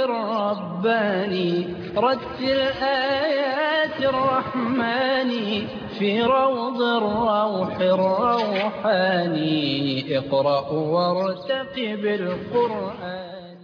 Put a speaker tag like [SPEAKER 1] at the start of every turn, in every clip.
[SPEAKER 1] الرباني رتل آيات الرحمن في روض الروح الروحاني اقرأ وارتقب القرآن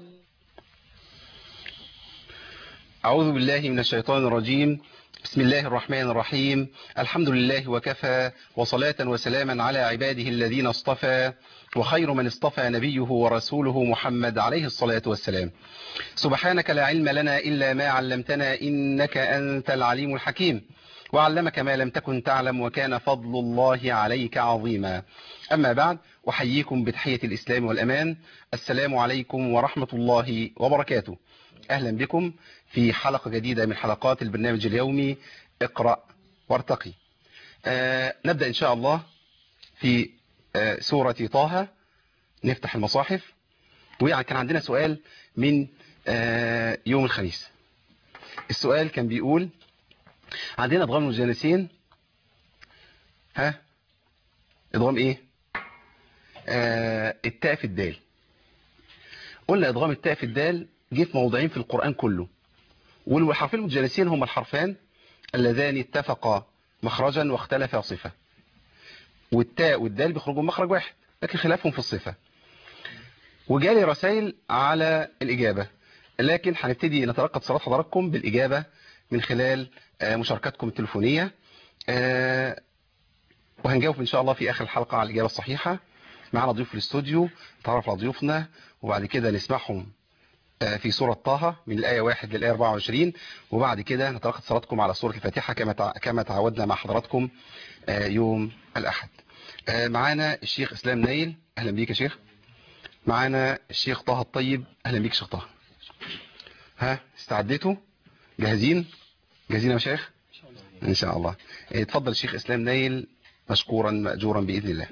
[SPEAKER 2] أعوذ بالله من الشيطان الرجيم بسم الله الرحمن الرحيم الحمد لله وكفى وصلاة وسلاما على عباده الذين اصطفى وخير من اصطفى نبيه ورسوله محمد عليه الصلاة والسلام سبحانك لا علم لنا إلا ما علمتنا إنك أنت العليم الحكيم وعلمك ما لم تكن تعلم وكان فضل الله عليك عظيما أما بعد أحييكم بتحية الإسلام والأمان السلام عليكم ورحمة الله وبركاته أهلا بكم في حلقة جديدة من حلقات البرنامج اليومي اقرأ وارتقي آه نبدأ إن شاء الله في آه سورة طه نفتح المصاحف ويعني كان عندنا سؤال من آه يوم الخميس السؤال كان بيقول عندنا ادغام المجانسين ها ادغام ايه آه التاء في الدال قلنا ادغام التاء في الدال جه في موضعين في القرآن كله والحرفين المتجانسين هما الحرفان اللذان اتفقا مخرجا واختلفا صفة والتاء والدال بيخرجوا مخرج واحد لكن خلافهم في الصفة وجالي رسائل على الإجابة لكن هنبتدي نتلقى اتصالات حضراتكم بالإجابة من خلال مشاركاتكم التليفونية وهنجاوب إن شاء الله في آخر الحلقة على الإجابة الصحيحة معنا ضيوف في الاستوديو نتعرف على ضيوفنا وبعد كده نسمعهم في سورة طه من الآية 1 للآية 24 وبعد كده نتلقى اتصالاتكم على سورة الفاتحة كما كما تعودنا مع حضراتكم يوم الأحد معانا الشيخ إسلام نايل أهلا بيك يا شيخ معانا الشيخ طه الطيب أهلا بيك شيخ طه ها استعديتوا جاهزين جاهزين يا مشايخ إن شاء الله اتفضل الشيخ إسلام نايل مشكورا مأجورا بإذن الله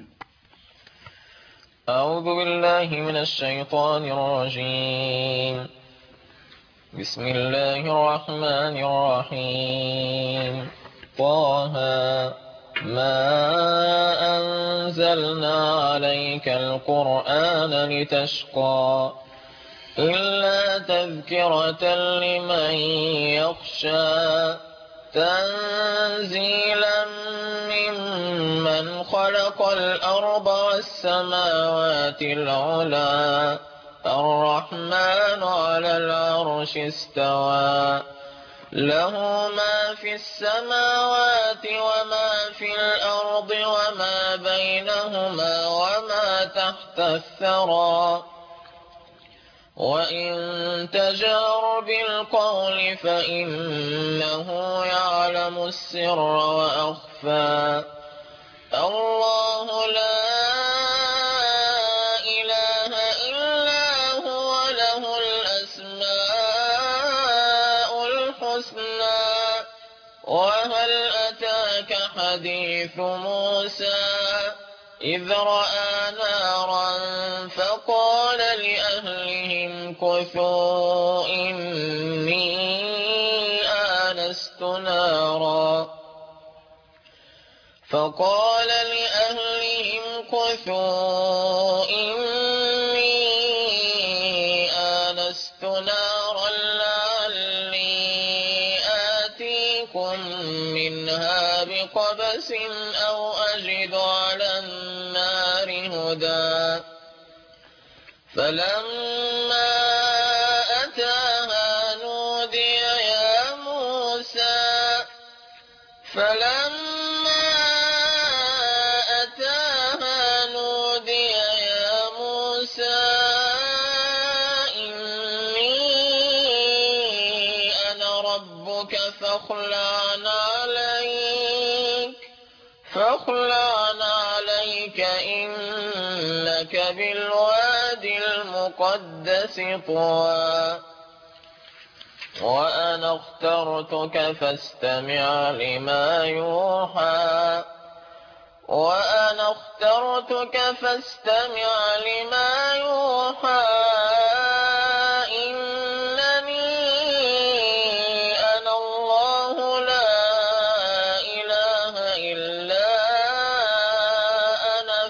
[SPEAKER 3] أعوذ بالله من الشيطان الرجيم بسم الله الرحمن الرحيم طه ما أنزلنا عليك القرآن لتشقى إلا تذكرة لمن يخشى تنزيلا ممن خلق الأرض والسماوات العلا الرحمن على العرش استوى له ما في السماوات وما في الأرض وما بينهما وما تحت الثرى وإن تجار بالقول فإنه يعلم السر وأخفى الله لا إله إلا هو له الأسماء الحسنى وهل أتاك حديث موسى إذ رأى نارا فقال لأهلهم كثوا إني آنست نارا فقال لأهلهم كثوا إني آنست نارا لعلي آتيكم منها بقبس أو أجد على النار هدى فلما أتاها نودي يا موسى فلما أتاها نودي يا موسى إني أنا ربك فاخلع عليك فاخلع عليك إنك بالوادي المقدس طوى وأنا اخترتك فاستمع لما يوحى وأنا اخترتك فاستمع لما يوحى إنني أنا الله لا إله إلا أنا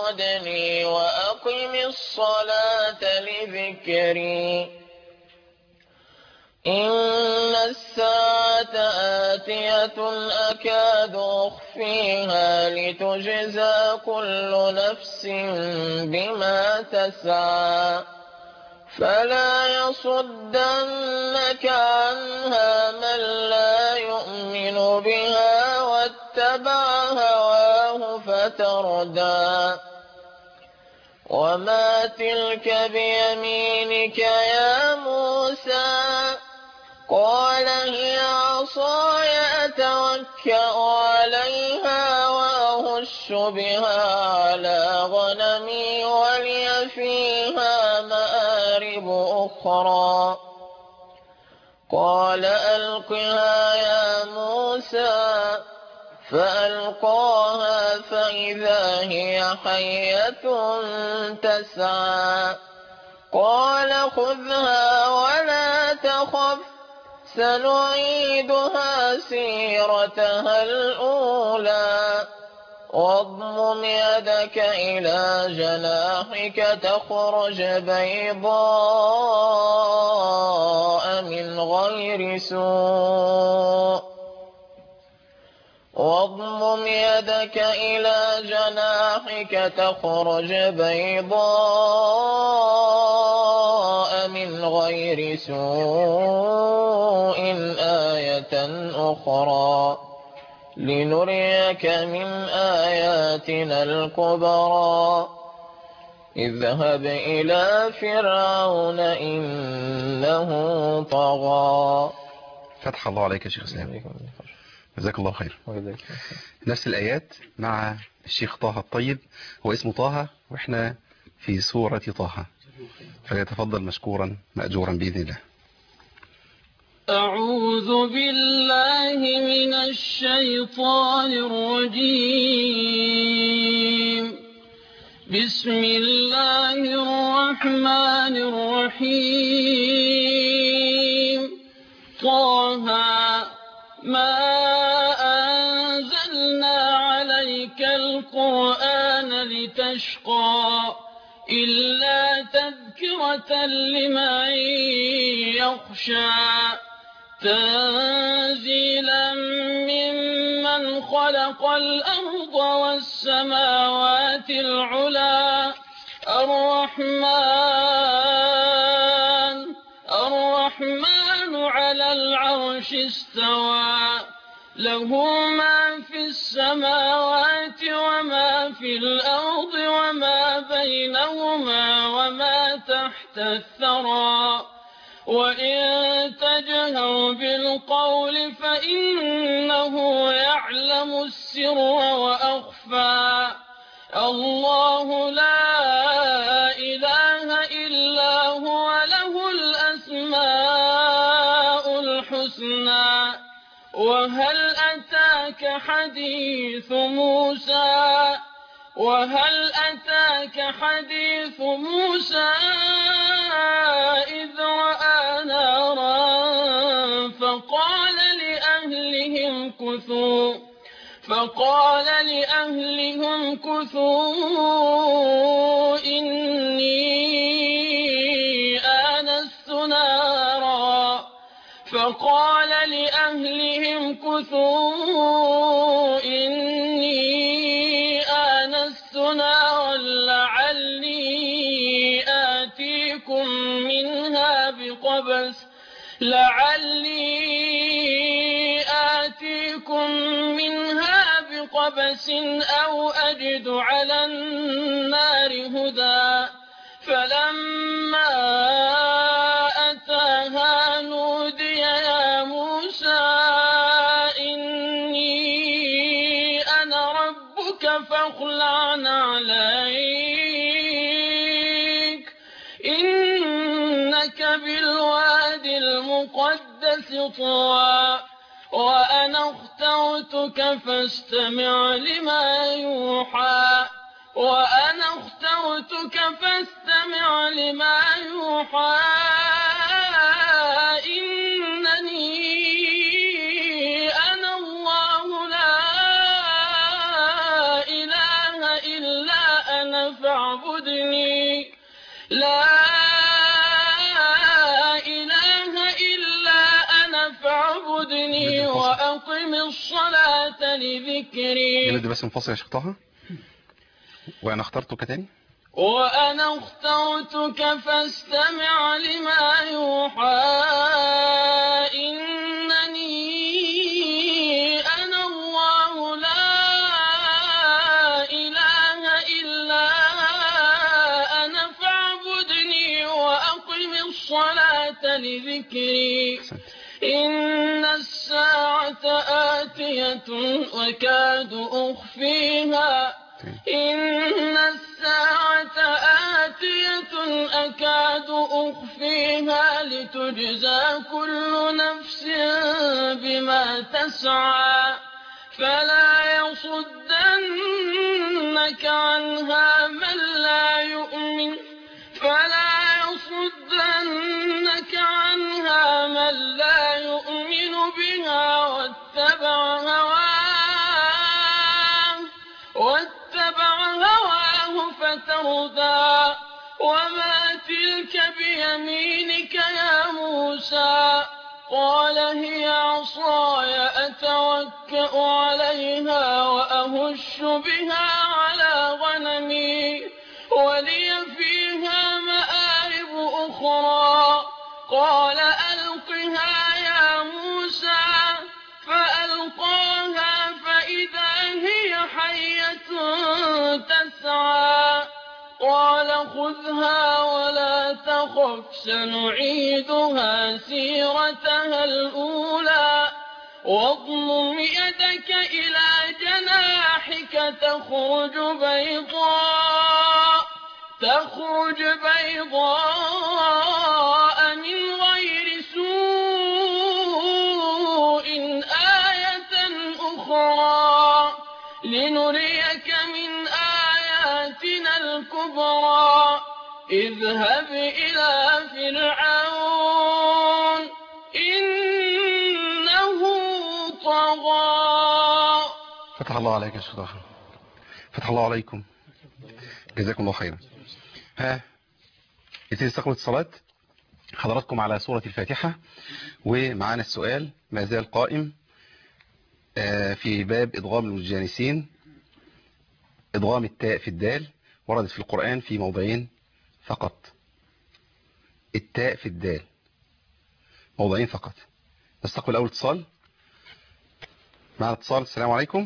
[SPEAKER 3] فاعبدني وأقم الصلاة لذكري إن الساعة آتية أكاد أخفيها لتجزى كل نفس بما تسعى فلا يصدنك عنها من لا يؤمن بها واتبع هواه فتردى وما تلك بيمينك يا موسى قال هي عصاي أتوكأ عليها وأهش بها على غنمي ولي فيها مآرب أخرى قال ألقها يا موسى فألقاها فإذا هي حية تسعى قال خذها ولا تخف سنعيدها سيرتها الأولى واضمم يدك إلى جناحك تخرج بيضاء من غير سوء واضمم يدك إلى جناحك تخرج بيضاء من غير سوء آية أخرى لنريك من آياتنا الكبرى اذهب إلى فرعون إنه طغى
[SPEAKER 2] فتح الله عليك يا شيخ اسلام جزاك الله خير نفس الآيات مع الشيخ طه الطيب هو اسمه طه وإحنا في سورة طه فليتفضل مشكورا مأجورا بإذن الله
[SPEAKER 1] أعوذ بالله من الشيطان الرجيم بسم الله الرحمن الرحيم طه ما أنزلنا عليك القرآن لتشقى إلا تذكرة لمن يخشى تنزيلا ممن خلق الأرض والسماوات العلا الرحمن الرحمن على العرش استوى له ما في السماوات وما في الأرض وما بينهما وما تحت الثرى وإن تجهر بالقول فإنه يعلم السر وأخفى الله لا إله إلا هو له الأسماء الحسنى وهل أتاك حديث موسى وهل أتاك حديث موسى إذ رأى نارا فقال لأهلهم كثوا فقال لأهلهم كثوا إني آنست نارا فقال لأهلهم كثوا إني آنست نارا لعلي آتيكم منها بقبس لعلي آتيكم منها بقبس أو أجد على النار هدى فلما أتاها نودي يا موسى إني أنا ربك فاخلع عليك إنك بالواد المقدس طوى وأنا اخترتك فاستمع لما يوحى وأنا اخترتك فاستمع لما يوحى إنني أنا الله لا إله إلا أنا فاعبدني لا إله إلا وأقم الصلاة لذكري
[SPEAKER 2] نمد بس منفصل يا شيخ طه وانا اخترتك تاني
[SPEAKER 1] وأنا اخترتك فاستمع لما يوحى إنني أنا الله لا إله إلا أنا فاعبدني وأقم الصلاة لذكري
[SPEAKER 2] احسنت
[SPEAKER 1] إن الساعة آتية وكاد أخفيها إن الساعة آتية أكاد أخفيها لتجزى كل نفس بما تسعى فلا يصدنك عنها من لا يؤمن فلا يصدنك عنها من لا يؤمن بها واتبع هواه واتبع هواه فتردى وما تلك بيمينك يا موسى قال هي عصاي أتوكأ عليها وأهش بها على غنمي ولي فيها مآرب أخرى قال ألقها يا موسى فألقاها فإذا هي حية تسعى قال خذها ولا تخف سنعيدها سيرتها الأولى واضمم يدك إلى جناحك تخرج بيضاء تخرج بيضاء من غير سوء آية أخرى لنريك من آياتنا الكبرى اذهب إلى فرعون إنه طغى
[SPEAKER 2] فتح الله عليك يا شيخ طه فتح الله عليكم جزاكم الله خيرا ها يتم استقبل الصلاة حضراتكم على سورة الفاتحة ومعانا السؤال ما زال قائم آه، في باب إضغام المتجانسين إضغام التاء في الدال وردت في القرآن في موضعين فقط التاء في الدال موضعين فقط نستقبل أول اتصال معنا اتصال السلام عليكم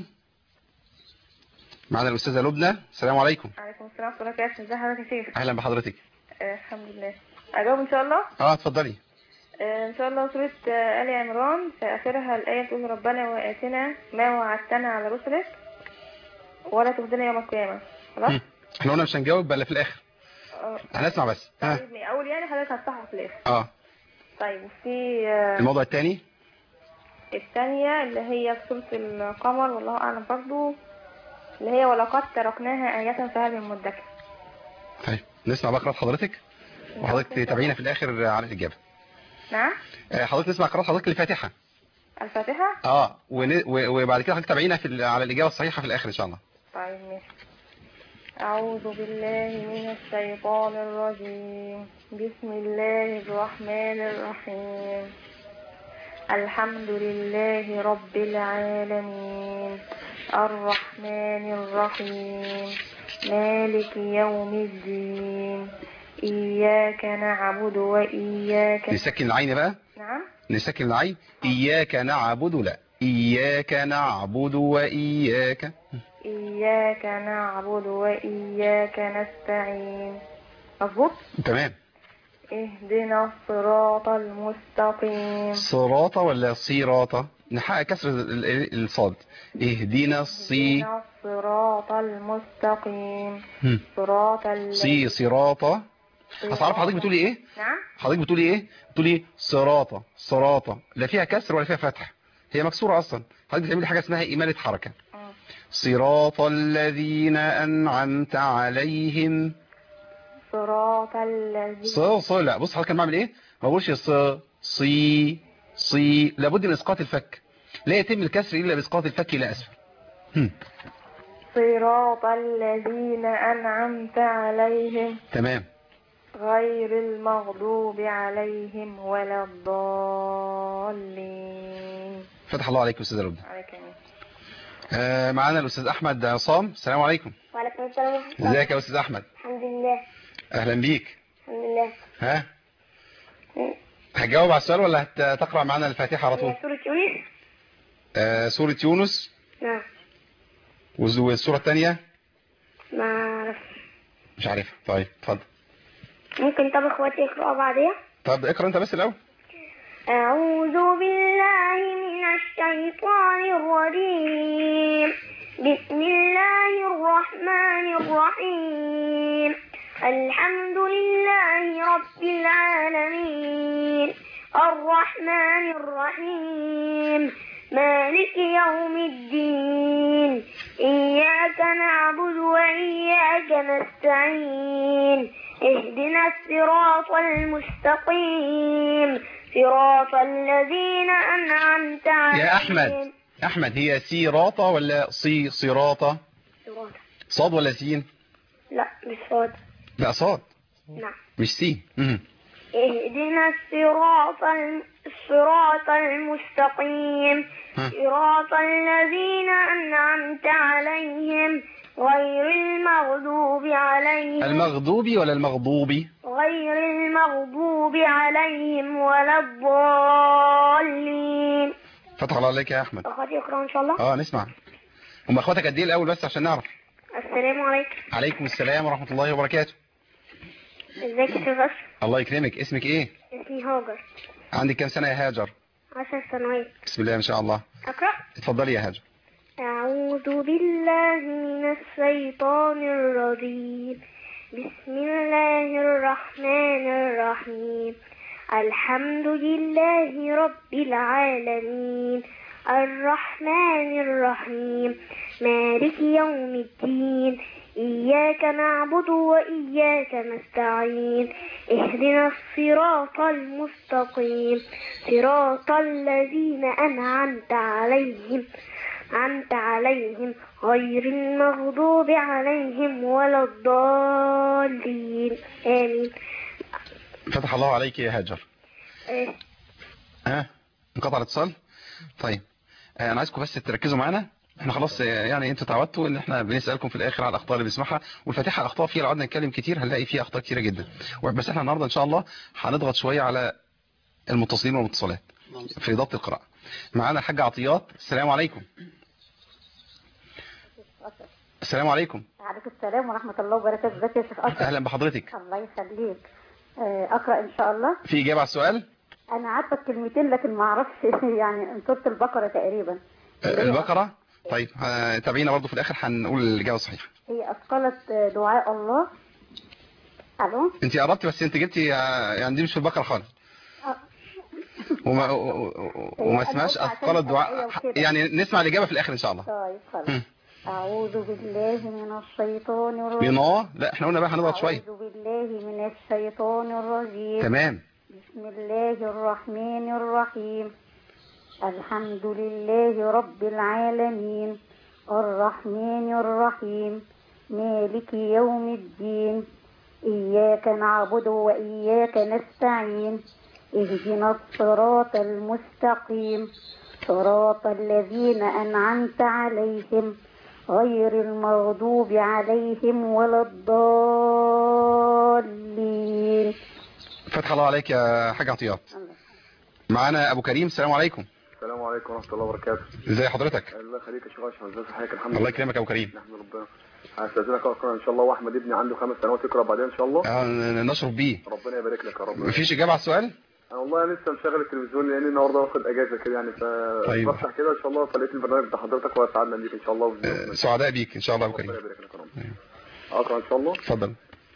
[SPEAKER 2] معنا الأستاذة لبنى السلام عليكم
[SPEAKER 4] عليكم السلام ورحمة الله وبركاته ازي حضرتك يا شيخ
[SPEAKER 2] أهلا بحضرتك
[SPEAKER 4] آه الحمد لله أجاوب إن شاء الله
[SPEAKER 2] اه اتفضلي
[SPEAKER 4] آه إن شاء الله سورة آه آل عمران في آخرها الآية تقول ربنا وآتنا ما وعدتنا على رسلك ولا تخزنا يوم القيامة خلاص
[SPEAKER 2] مم. احنا قلنا مش هنجاوب بل في الآخر
[SPEAKER 4] آه،
[SPEAKER 2] هنسمع بس ها
[SPEAKER 4] طيب من أول يعني حضرتك هتصحح في الآخر
[SPEAKER 2] اه
[SPEAKER 4] طيب وفي آه
[SPEAKER 2] الموضوع الثاني
[SPEAKER 4] الثانية اللي هي في سورة القمر والله أعلم برضو اللي هي ولقد تركناها آية فهل من مدكر
[SPEAKER 2] طيب نسمع بقى قراءة حضرتك وحضرتك تتابعينا في الآخر على الإجابة
[SPEAKER 4] نعم
[SPEAKER 2] آه، حضرتك نسمع قراءة حضرتك الفاتحة
[SPEAKER 4] الفاتحة
[SPEAKER 2] اه ون... و- وبعد كده حضرتك تابعينا في ال- على الإجابة الصحيحة في الآخر إن شاء الله
[SPEAKER 4] طيب ماشي أعوذ بالله من الشيطان الرجيم بسم الله الرحمن الرحيم الحمد لله رب العالمين الرحمن الرحيم مالك يوم الدين إياك نعبد وإياك
[SPEAKER 2] نسكن العين بقى
[SPEAKER 4] نعم
[SPEAKER 2] نسكن العين إياك نعبد لا إياك نعبد وإياك
[SPEAKER 4] إياك نعبد وإياك نستعين مظبوط
[SPEAKER 2] تمام
[SPEAKER 4] اهدنا الصراط المستقيم
[SPEAKER 2] صراط ولا صيراط نحقق كسر ال- ال- الصاد اهدنا الصي
[SPEAKER 4] اهدنا الصراط المستقيم
[SPEAKER 2] هم.
[SPEAKER 4] صراط
[SPEAKER 2] صي
[SPEAKER 4] الذين
[SPEAKER 2] صراط اصل عارف حضرتك بتقولي ايه
[SPEAKER 4] نعم
[SPEAKER 2] حضرتك بتقولي ايه بتقولي صراط صراط لا فيها كسر ولا فيها فتح هي مكسوره اصلا حضرتك بتعملي حاجه اسمها إمالة حركه
[SPEAKER 4] مم.
[SPEAKER 2] صراط الذين أنعمت عليهم
[SPEAKER 4] صراط الذين
[SPEAKER 2] ص ص لا بص حضرتك انا بعمل ايه ما بقولش ص صي صي لابد من اسقاط الفك لا يتم الكسر الا باسقاط الفك الى اسفل هم.
[SPEAKER 4] صراط الذين أنعمت عليهم
[SPEAKER 2] تمام
[SPEAKER 4] غير المغضوب عليهم ولا الضالين
[SPEAKER 2] فتح الله عليك أستاذة لبنى
[SPEAKER 4] عليك يا مين.
[SPEAKER 2] آه معانا الأستاذ أحمد عصام السلام عليكم
[SPEAKER 4] وعليكم السلام ورحمة الله
[SPEAKER 2] ازيك يا أستاذ أحمد
[SPEAKER 4] الحمد لله
[SPEAKER 2] أهلا بيك
[SPEAKER 4] الحمد لله
[SPEAKER 2] ها هتجاوب على السؤال ولا هتقرأ معانا الفاتحة على طول
[SPEAKER 4] هي سورة يونس
[SPEAKER 2] آه سورة يونس
[SPEAKER 4] نعم
[SPEAKER 2] والز- والسورة الثانية
[SPEAKER 4] ما أعرف
[SPEAKER 2] مش عارفها طيب اتفضل
[SPEAKER 4] ممكن طب اخواتي يقرأوا بعديها
[SPEAKER 2] طب اقرأ أنت بس الأول
[SPEAKER 4] أعوذ بالله من الشيطان الرجيم بسم الله الرحمن الرحيم الحمد لله رب العالمين الرحمن الرحيم مالك يوم الدين إياك نعبد وإياك نستعين اهدنا الصراط المستقيم صراط الذين أنعمت عليهم
[SPEAKER 2] يا أحمد أحمد هي سيراطة ولا صي صراطة
[SPEAKER 4] صراط.
[SPEAKER 2] صاد ولا سين
[SPEAKER 4] لا مش صاد
[SPEAKER 2] لا صاد
[SPEAKER 4] نعم
[SPEAKER 2] مش سين مم.
[SPEAKER 4] اهدنا الصراط الم- الصراط المستقيم
[SPEAKER 2] ها.
[SPEAKER 4] صراط الذين أنعمت عليهم غير المغضوب عليهم
[SPEAKER 2] المغضوب ولا المغضوب
[SPEAKER 4] غير المغضوب عليهم ولا الضالين
[SPEAKER 2] فتح الله عليك يا أحمد
[SPEAKER 4] أخواتي يقرأوا إن شاء الله
[SPEAKER 2] اه نسمع هم اخواتك قد ايه الاول بس عشان نعرف
[SPEAKER 4] السلام عليكم
[SPEAKER 2] عليكم السلام ورحمة الله وبركاته
[SPEAKER 4] ازيك يا شيخ أشرف
[SPEAKER 2] الله يكرمك اسمك ايه
[SPEAKER 4] اسمي هاجر
[SPEAKER 2] عندك كام سنة يا هاجر
[SPEAKER 4] عشر سنوات
[SPEAKER 2] بسم الله ما شاء الله
[SPEAKER 4] أقرأ
[SPEAKER 2] اتفضلي يا هاجر
[SPEAKER 4] أعوذ بالله من الشيطان الرجيم بسم الله الرحمن الرحيم الحمد لله رب العالمين الرحمن الرحيم مالك يوم الدين إياك نعبد وإياك نستعين اهدنا الصراط المستقيم صراط الذين أنعمت عليهم أنعمت عليهم غير المغضوب عليهم ولا الضالين آمين
[SPEAKER 2] فتح الله عليك يا هاجر
[SPEAKER 4] آه،
[SPEAKER 2] ها انقطع الاتصال طيب آه، انا عايزكم بس تركزوا معانا احنا خلاص آه، يعني انتوا تعودتوا ان احنا بنسالكم في الاخر على الاخطاء اللي بنسمعها والفاتحه اخطاء فيها لو قعدنا نتكلم كتير هنلاقي فيها اخطاء كتيره جدا بس احنا النهارده ان شاء الله هنضغط شويه على المتصلين والمتصلات في ضبط القراءه معانا الحاج عطيات السلام عليكم السلام عليكم
[SPEAKER 5] عليكم السلام ورحمة الله وبركاته ازيك يا شيخ أشرف
[SPEAKER 2] اهلا بحضرتك
[SPEAKER 5] الله يخليك آه، أقرأ إن شاء الله
[SPEAKER 2] في اجابه على السؤال
[SPEAKER 5] أنا عارفة الكلمتين لكن ما أعرفش يعني من سورة البقرة تقريبا
[SPEAKER 2] آه، البقره طيب آه، تابعينا برضو في الاخر هنقول الاجابه الصحيحه
[SPEAKER 5] هي أثقلت آه، دعاء الله ألو
[SPEAKER 2] انت قربتي بس انت جبتي آه، يعني دي مش في البقره خالص وما و- و- وما اسمهاش اثقال الدعاء يعني نسمع الاجابه في الاخر ان شاء الله
[SPEAKER 5] طيب خلاص
[SPEAKER 2] مم.
[SPEAKER 5] أعوذ بالله من الشيطان الرجيم
[SPEAKER 2] بنا لا احنا قلنا بقى هنضغط شويه
[SPEAKER 5] أعوذ بالله من الشيطان الرجيم
[SPEAKER 2] تمام
[SPEAKER 5] بسم الله الرحمن الرحيم الحمد لله رب العالمين الرحمن الرحيم مالك يوم الدين إياك نعبد وإياك نستعين اهدنا الصراط المستقيم صراط الذين أنعمت عليهم غير المغضوب عليهم ولا الضالين
[SPEAKER 2] فتح الله عليك يا حاج عطيات معانا ابو كريم السلام عليكم
[SPEAKER 6] السلام عليكم ورحمة الله وبركاته
[SPEAKER 2] ازي حضرتك
[SPEAKER 6] الله يخليك يا شيخ اشرف ازي صحتك الحمد
[SPEAKER 2] الله
[SPEAKER 6] لله
[SPEAKER 2] يكرمك يا ابو كريم
[SPEAKER 6] نحمد ربنا هستاذنك اقرا ان شاء الله واحمد ابني عنده خمس سنوات يقرا بعدين ان شاء الله
[SPEAKER 2] آه، نشرب بيه
[SPEAKER 6] ربنا يبارك لك يا رب
[SPEAKER 2] مفيش اجابه على السؤال
[SPEAKER 6] انا والله لسه مشغل التلفزيون لان النهارده واخد اجازه كده يعني ف
[SPEAKER 2] طيب.
[SPEAKER 6] بفتح كده ان شاء الله فلقيت البرنامج بتاع حضرتك وسعدنا بيك ان شاء الله
[SPEAKER 2] آه، سعداء بيك ان شاء الله يا ابو
[SPEAKER 6] ربنا
[SPEAKER 2] كريم
[SPEAKER 6] يبارك لك يا رب اقرا ان شاء الله
[SPEAKER 2] اتفضل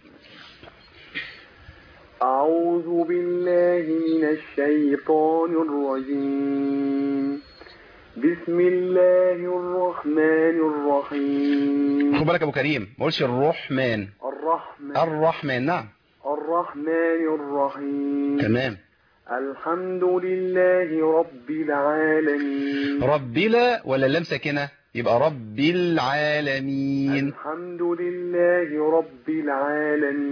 [SPEAKER 6] أعوذ بالله من الشيطان الرجيم بسم الله الرحمن الرحيم
[SPEAKER 2] خد بالك يا ابو كريم ما قولش الرحمن
[SPEAKER 6] الرحمن
[SPEAKER 2] الرحمن نعم
[SPEAKER 6] الرحمن الرحيم
[SPEAKER 2] تمام
[SPEAKER 6] الحمد لله رب العالمين
[SPEAKER 2] رب لا ولا اللام ساكنه يبقى رب العالمين
[SPEAKER 6] الحمد لله رب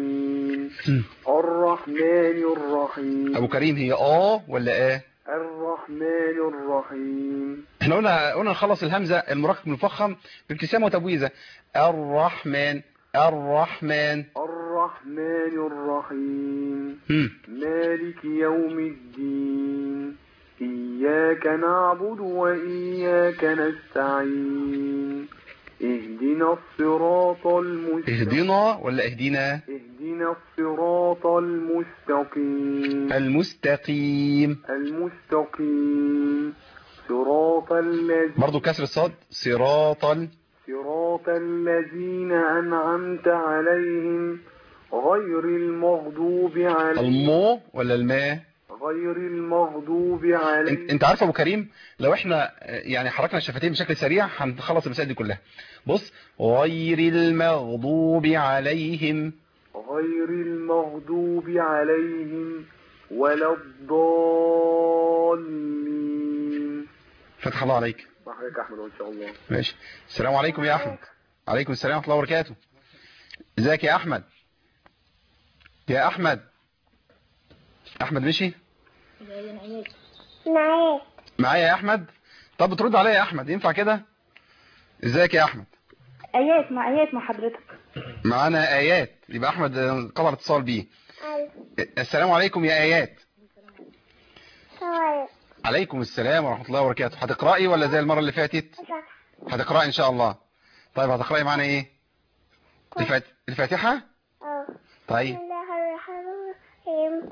[SPEAKER 6] العالمين الرحمن الرحيم
[SPEAKER 2] ابو كريم هي اه ولا اه
[SPEAKER 6] الرحمن الرحيم
[SPEAKER 2] احنا قلنا قلنا نخلص الهمزة المركب المفخم بابتسامة وتبويزة الرحمن الرحمن
[SPEAKER 6] الرحمن الرحيم
[SPEAKER 2] هم.
[SPEAKER 6] مالك يوم الدين إياك نعبد وإياك نستعين اهدنا الصراط المستقيم
[SPEAKER 2] اهدنا ولا اهدنا
[SPEAKER 6] اهدنا الصراط المستقيم
[SPEAKER 2] المستقيم
[SPEAKER 6] المستقيم صراط الذين
[SPEAKER 2] برضو كسر الصاد صراطا
[SPEAKER 6] صراط الذين أنعمت عليهم غير المغضوب عليهم
[SPEAKER 2] المو ولا الماء
[SPEAKER 6] غير المغضوب
[SPEAKER 2] انت,
[SPEAKER 6] عليهم
[SPEAKER 2] انت عارف يا ابو كريم لو احنا آه، يعني حركنا الشفتين بشكل سريع هنخلص المسائل دي كلها بص غير المغضوب عليهم
[SPEAKER 6] غير المغضوب عليهم ولا الضالين
[SPEAKER 2] فتح الله عليك
[SPEAKER 6] حضرتك يا احمد ان شاء الله
[SPEAKER 2] ماشي السلام عليكم يا احمد عليكم السلام ورحمه الله وبركاته ازيك يا احمد يا احمد احمد مشي
[SPEAKER 7] معاك
[SPEAKER 2] معايا يا احمد طب بترد عليا يا احمد ينفع كده ازيك يا احمد
[SPEAKER 5] ايات مع ايات مع حضرتك
[SPEAKER 2] معانا ايات يبقى احمد آه، قطع الاتصال بيه
[SPEAKER 7] أيوة
[SPEAKER 2] السلام عليكم يا ايات
[SPEAKER 7] طيب
[SPEAKER 2] عليكم السلام ورحمه الله وبركاته هتقراي ولا زي المره اللي فاتت هتقراي ان شاء الله طيب هتقراي معانا ايه الفات... الفاتحه
[SPEAKER 7] اه
[SPEAKER 2] طيب
[SPEAKER 7] بسم الله الرحمن الرحيم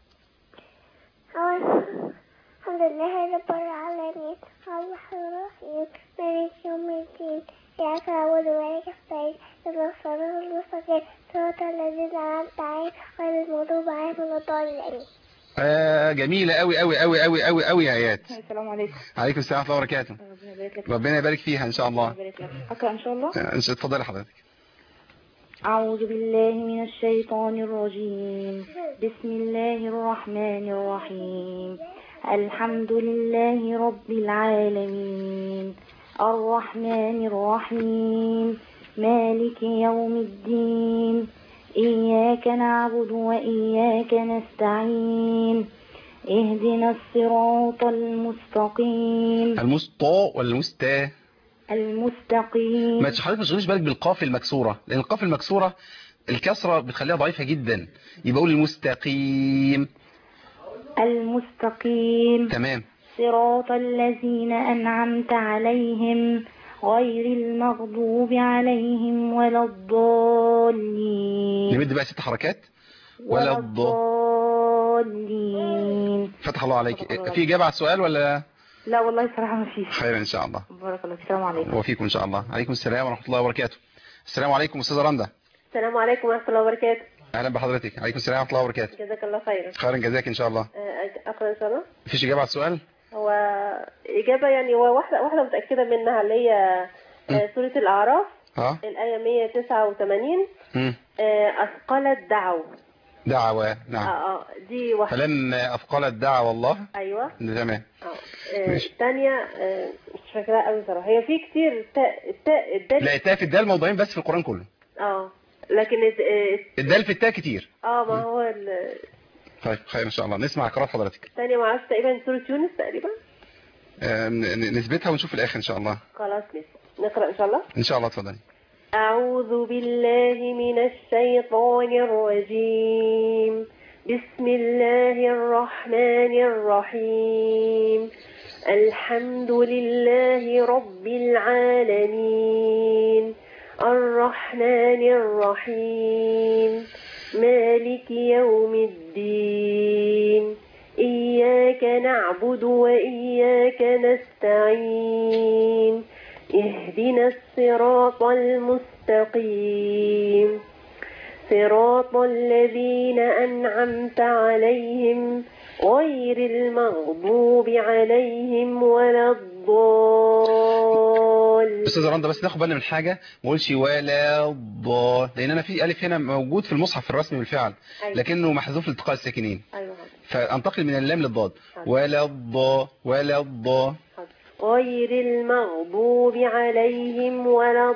[SPEAKER 7] أول- الحمد لله رب العالمين الرحمن الرحيم مالك يوم الدين إياك نعبد وإياك نستعين اهدنا الصراط المستقيم صراط الذين أنعمت عليهم غير المغضوب عليهم ولا الضالين
[SPEAKER 2] آه جميله قوي قوي قوي قوي قوي قوي يا ايات
[SPEAKER 5] السلام عليكم
[SPEAKER 2] عليكم السلام ورحمه الله وبركاته
[SPEAKER 5] ربنا يبارك لك
[SPEAKER 2] ربنا يبارك فيها ان شاء الله
[SPEAKER 5] ربنا يبارك لك اقرا ان شاء الله
[SPEAKER 2] آه، اتفضلي حضرتك
[SPEAKER 5] أعوذ بالله من الشيطان الرجيم بسم الله الرحمن الرحيم الحمد لله رب العالمين الرحمن الرحيم مالك يوم الدين إياك نعبد وإياك نستعين اهدنا الصراط المستقيم
[SPEAKER 2] المسطى ولا المستا
[SPEAKER 5] المستقيم
[SPEAKER 2] ما حضرتك ما تشغليش بالك بالقاف المكسوره لان القاف المكسوره الكسره بتخليها ضعيفه جدا يبقى قول المستقيم
[SPEAKER 5] المستقيم
[SPEAKER 2] تمام
[SPEAKER 5] صراط الذين أنعمت عليهم غير المغضوب عليهم ولا الضالين
[SPEAKER 2] نمد بقى ست حركات ولا الض
[SPEAKER 5] الضالين
[SPEAKER 2] فتح الله عليك في اجابه على السؤال ولا
[SPEAKER 5] لا والله صراحة ما فيش
[SPEAKER 2] خير ان شاء الله
[SPEAKER 5] بارك الله السلام عليكم
[SPEAKER 2] وفيكم ان شاء الله عليكم السلام ورحمه الله وبركاته السلام عليكم استاذه رندا
[SPEAKER 8] السلام عليكم ورحمة الله وبركاته
[SPEAKER 2] اهلا بحضرتك عليكم السلام ورحمه الله وبركاته
[SPEAKER 8] جزاك الله خيرا
[SPEAKER 2] خيرا جزاك ان شاء الله
[SPEAKER 8] آه، أقرأ إن شاء الله
[SPEAKER 2] مفيش اجابه على السؤال
[SPEAKER 8] هو إجابة يعني هو واحدة واحدة متأكدة منها اللي هي آه، سورة الأعراف
[SPEAKER 2] ها
[SPEAKER 8] الآية 189
[SPEAKER 2] مم.
[SPEAKER 8] آه، أثقلت دعوا
[SPEAKER 2] دعوة
[SPEAKER 8] اه
[SPEAKER 2] نعم
[SPEAKER 8] اه دي واحدة
[SPEAKER 2] فلما اثقلت دعوة الله
[SPEAKER 8] أيوة
[SPEAKER 2] تمام
[SPEAKER 8] اه آه،
[SPEAKER 2] ماشي.
[SPEAKER 8] الثانية آه، مش فاكراها قوي صراحة هي في كتير التاء التاء الدال
[SPEAKER 2] لا التاء في الدال موضوعين بس في القرآن كله
[SPEAKER 8] اه لكن الد- آه،
[SPEAKER 2] الدال في التاء كتير
[SPEAKER 8] اه ما هو ال-
[SPEAKER 2] طيب خير ان شاء الله نسمع قراءة حضرتك
[SPEAKER 8] الثانية معرفش تقريبا سورة يونس تقريبا
[SPEAKER 2] آه، ن- نثبتها ونشوف في الاخر ان شاء الله
[SPEAKER 8] خلاص ماشي نقرأ إن شاء الله
[SPEAKER 2] ان شاء الله اتفضلي
[SPEAKER 8] أعوذ بالله من الشيطان الرجيم بسم الله الرحمن الرحيم الحمد لله رب العالمين الرحمن الرحيم مالك يوم الدين إياك نعبد وإياك نستعين اهدنا الصراط المستقيم صراط الذين أنعمت عليهم غير المغضوب عليهم ولا الضالين
[SPEAKER 2] استاذ رندا بس ناخد بالنا من حاجه ما اقولش ولا ضا لان انا في الف هنا موجود في المصحف الرسمي بالفعل
[SPEAKER 8] أيوة.
[SPEAKER 2] لكنه محذوف لالتقاء الساكنين
[SPEAKER 8] أيوة
[SPEAKER 2] فانتقل من اللام للضاد ولا الضا ولا الضا
[SPEAKER 8] غير المغضوب عليهم ولا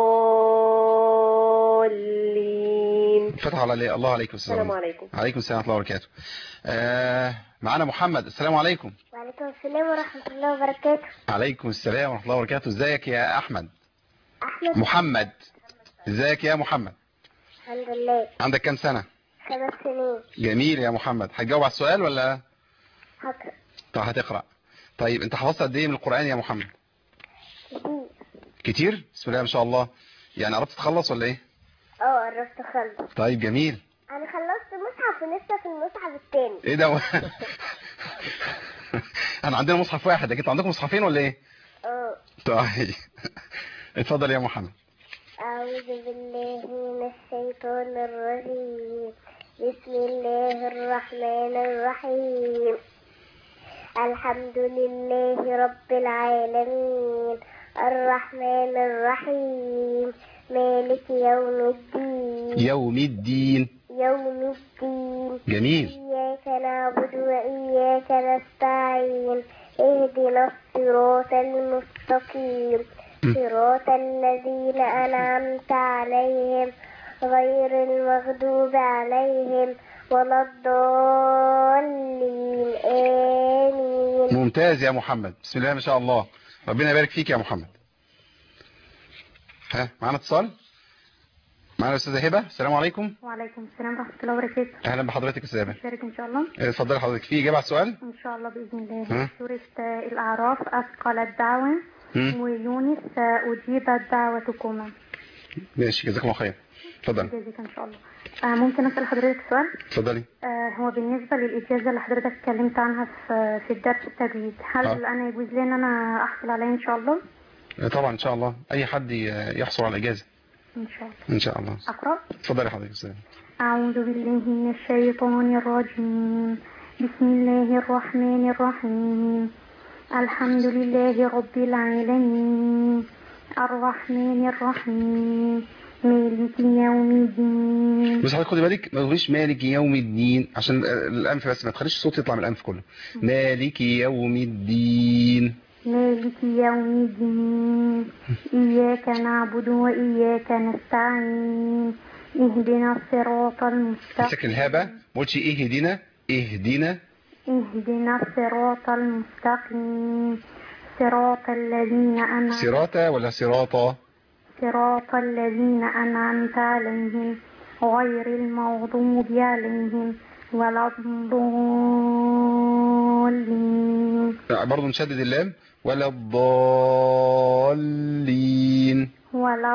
[SPEAKER 8] الضالين
[SPEAKER 2] فتح على الله عليكم استاذ
[SPEAKER 8] السلام
[SPEAKER 2] رندا.
[SPEAKER 8] عليكم
[SPEAKER 2] عليكم السلام ورحمه الله وبركاته آه معانا محمد السلام عليكم
[SPEAKER 7] وعليكم السلام ورحمة الله وبركاته
[SPEAKER 2] عليكم السلام ورحمة الله وبركاته ازيك يا احمد
[SPEAKER 7] أحمد
[SPEAKER 2] محمد ازيك يا محمد
[SPEAKER 7] الحمد لله
[SPEAKER 2] عندك كام سنة
[SPEAKER 7] خمس سنين
[SPEAKER 2] جميل يا محمد هتجاوب على السؤال ولا
[SPEAKER 7] هقرأ
[SPEAKER 2] طب هتقرأ طيب انت حفظت قد ايه من القرآن يا محمد
[SPEAKER 7] كتير
[SPEAKER 2] كتير بسم الله ما شاء الله يعني قربت تخلص ولا ايه
[SPEAKER 7] اه قربت أخلص
[SPEAKER 2] طيب جميل
[SPEAKER 7] أنا خلصت مصحف ولسه في المصحف التاني
[SPEAKER 2] ايه ده انا عندنا مصحف واحد لكن انتوا عندكم مصحفين ولا ايه
[SPEAKER 7] اه
[SPEAKER 2] طيب اتفضل يا محمد
[SPEAKER 7] أعوذ بالله من الشيطان الرجيم بسم الله الرحمن الرحيم الحمد لله رب العالمين الرحمن الرحيم مالك يوم الدين
[SPEAKER 2] يوم الدين
[SPEAKER 7] يوم الدين
[SPEAKER 2] جميل
[SPEAKER 7] إياك نعبد وإياك نستعين اهدنا الصراط المستقيم صراط الذين أنعمت عليهم غير المغضوب عليهم ولا الضالين آمين
[SPEAKER 2] ممتاز يا محمد بسم الله ما شاء الله ربنا يبارك فيك يا محمد ها معانا اتصال معانا الاستاذه هبه السلام عليكم
[SPEAKER 5] وعليكم السلام ورحمة الله وبركاته
[SPEAKER 2] اهلا بحضرتك يا استاذه هبه
[SPEAKER 5] شارك إن شاء الله
[SPEAKER 2] اه، اتفضلي حضرتك في اجابه على السؤال
[SPEAKER 5] إن شاء الله بإذن الله
[SPEAKER 2] ها؟
[SPEAKER 5] سورة آه، الأعراف أثقل الدعوة
[SPEAKER 2] مم.
[SPEAKER 5] ويونس آه، أجيبت دعوتكما
[SPEAKER 2] ماشي جزاك الله خير اتفضلي
[SPEAKER 5] جزاك إن شاء الله آه ممكن أسأل حضرتك سؤال
[SPEAKER 2] اتفضلي
[SPEAKER 5] آه هو بالنسبة للإجازة اللي حضرتك اتكلمت عنها في في الدرس التجويد هل
[SPEAKER 2] آه.
[SPEAKER 5] أنا يجوز لي إن أنا أحصل عليها إن شاء الله
[SPEAKER 2] اه، طبعا ان شاء الله اي حد ي- يحصل على الاجازه
[SPEAKER 5] إن شاء الله
[SPEAKER 2] ان شاء الله
[SPEAKER 5] أقرأ
[SPEAKER 2] اتفضلي حضرتك يا استاذه
[SPEAKER 5] أعوذ بالله من الشيطان الرجيم بسم الله الرحمن الرحيم الحمد لله رب العالمين الرحمن الرحيم مالك يوم الدين
[SPEAKER 2] بس حضرتك خدي بالك ما تقوليش مالك يوم الدين عشان اه، الانف بس ما تخليش الصوت يطلع من الانف كله مالك يوم الدين
[SPEAKER 5] مالك يوم الدين إياك نعبد وإياك نستعين اهدنا الصراط
[SPEAKER 2] مسك
[SPEAKER 5] المستقيم
[SPEAKER 2] الهابه ما قلتش اهدنا اهدنا
[SPEAKER 5] اهدنا الصراط المستقيم صراط الذين أنعمت
[SPEAKER 2] صراطة ولا صراطة
[SPEAKER 5] صراط الذين أنعمت عليهم غير المغضوب عليهم ولا الضالين
[SPEAKER 2] برضه نشدد اللام ولا الضالين
[SPEAKER 5] ولا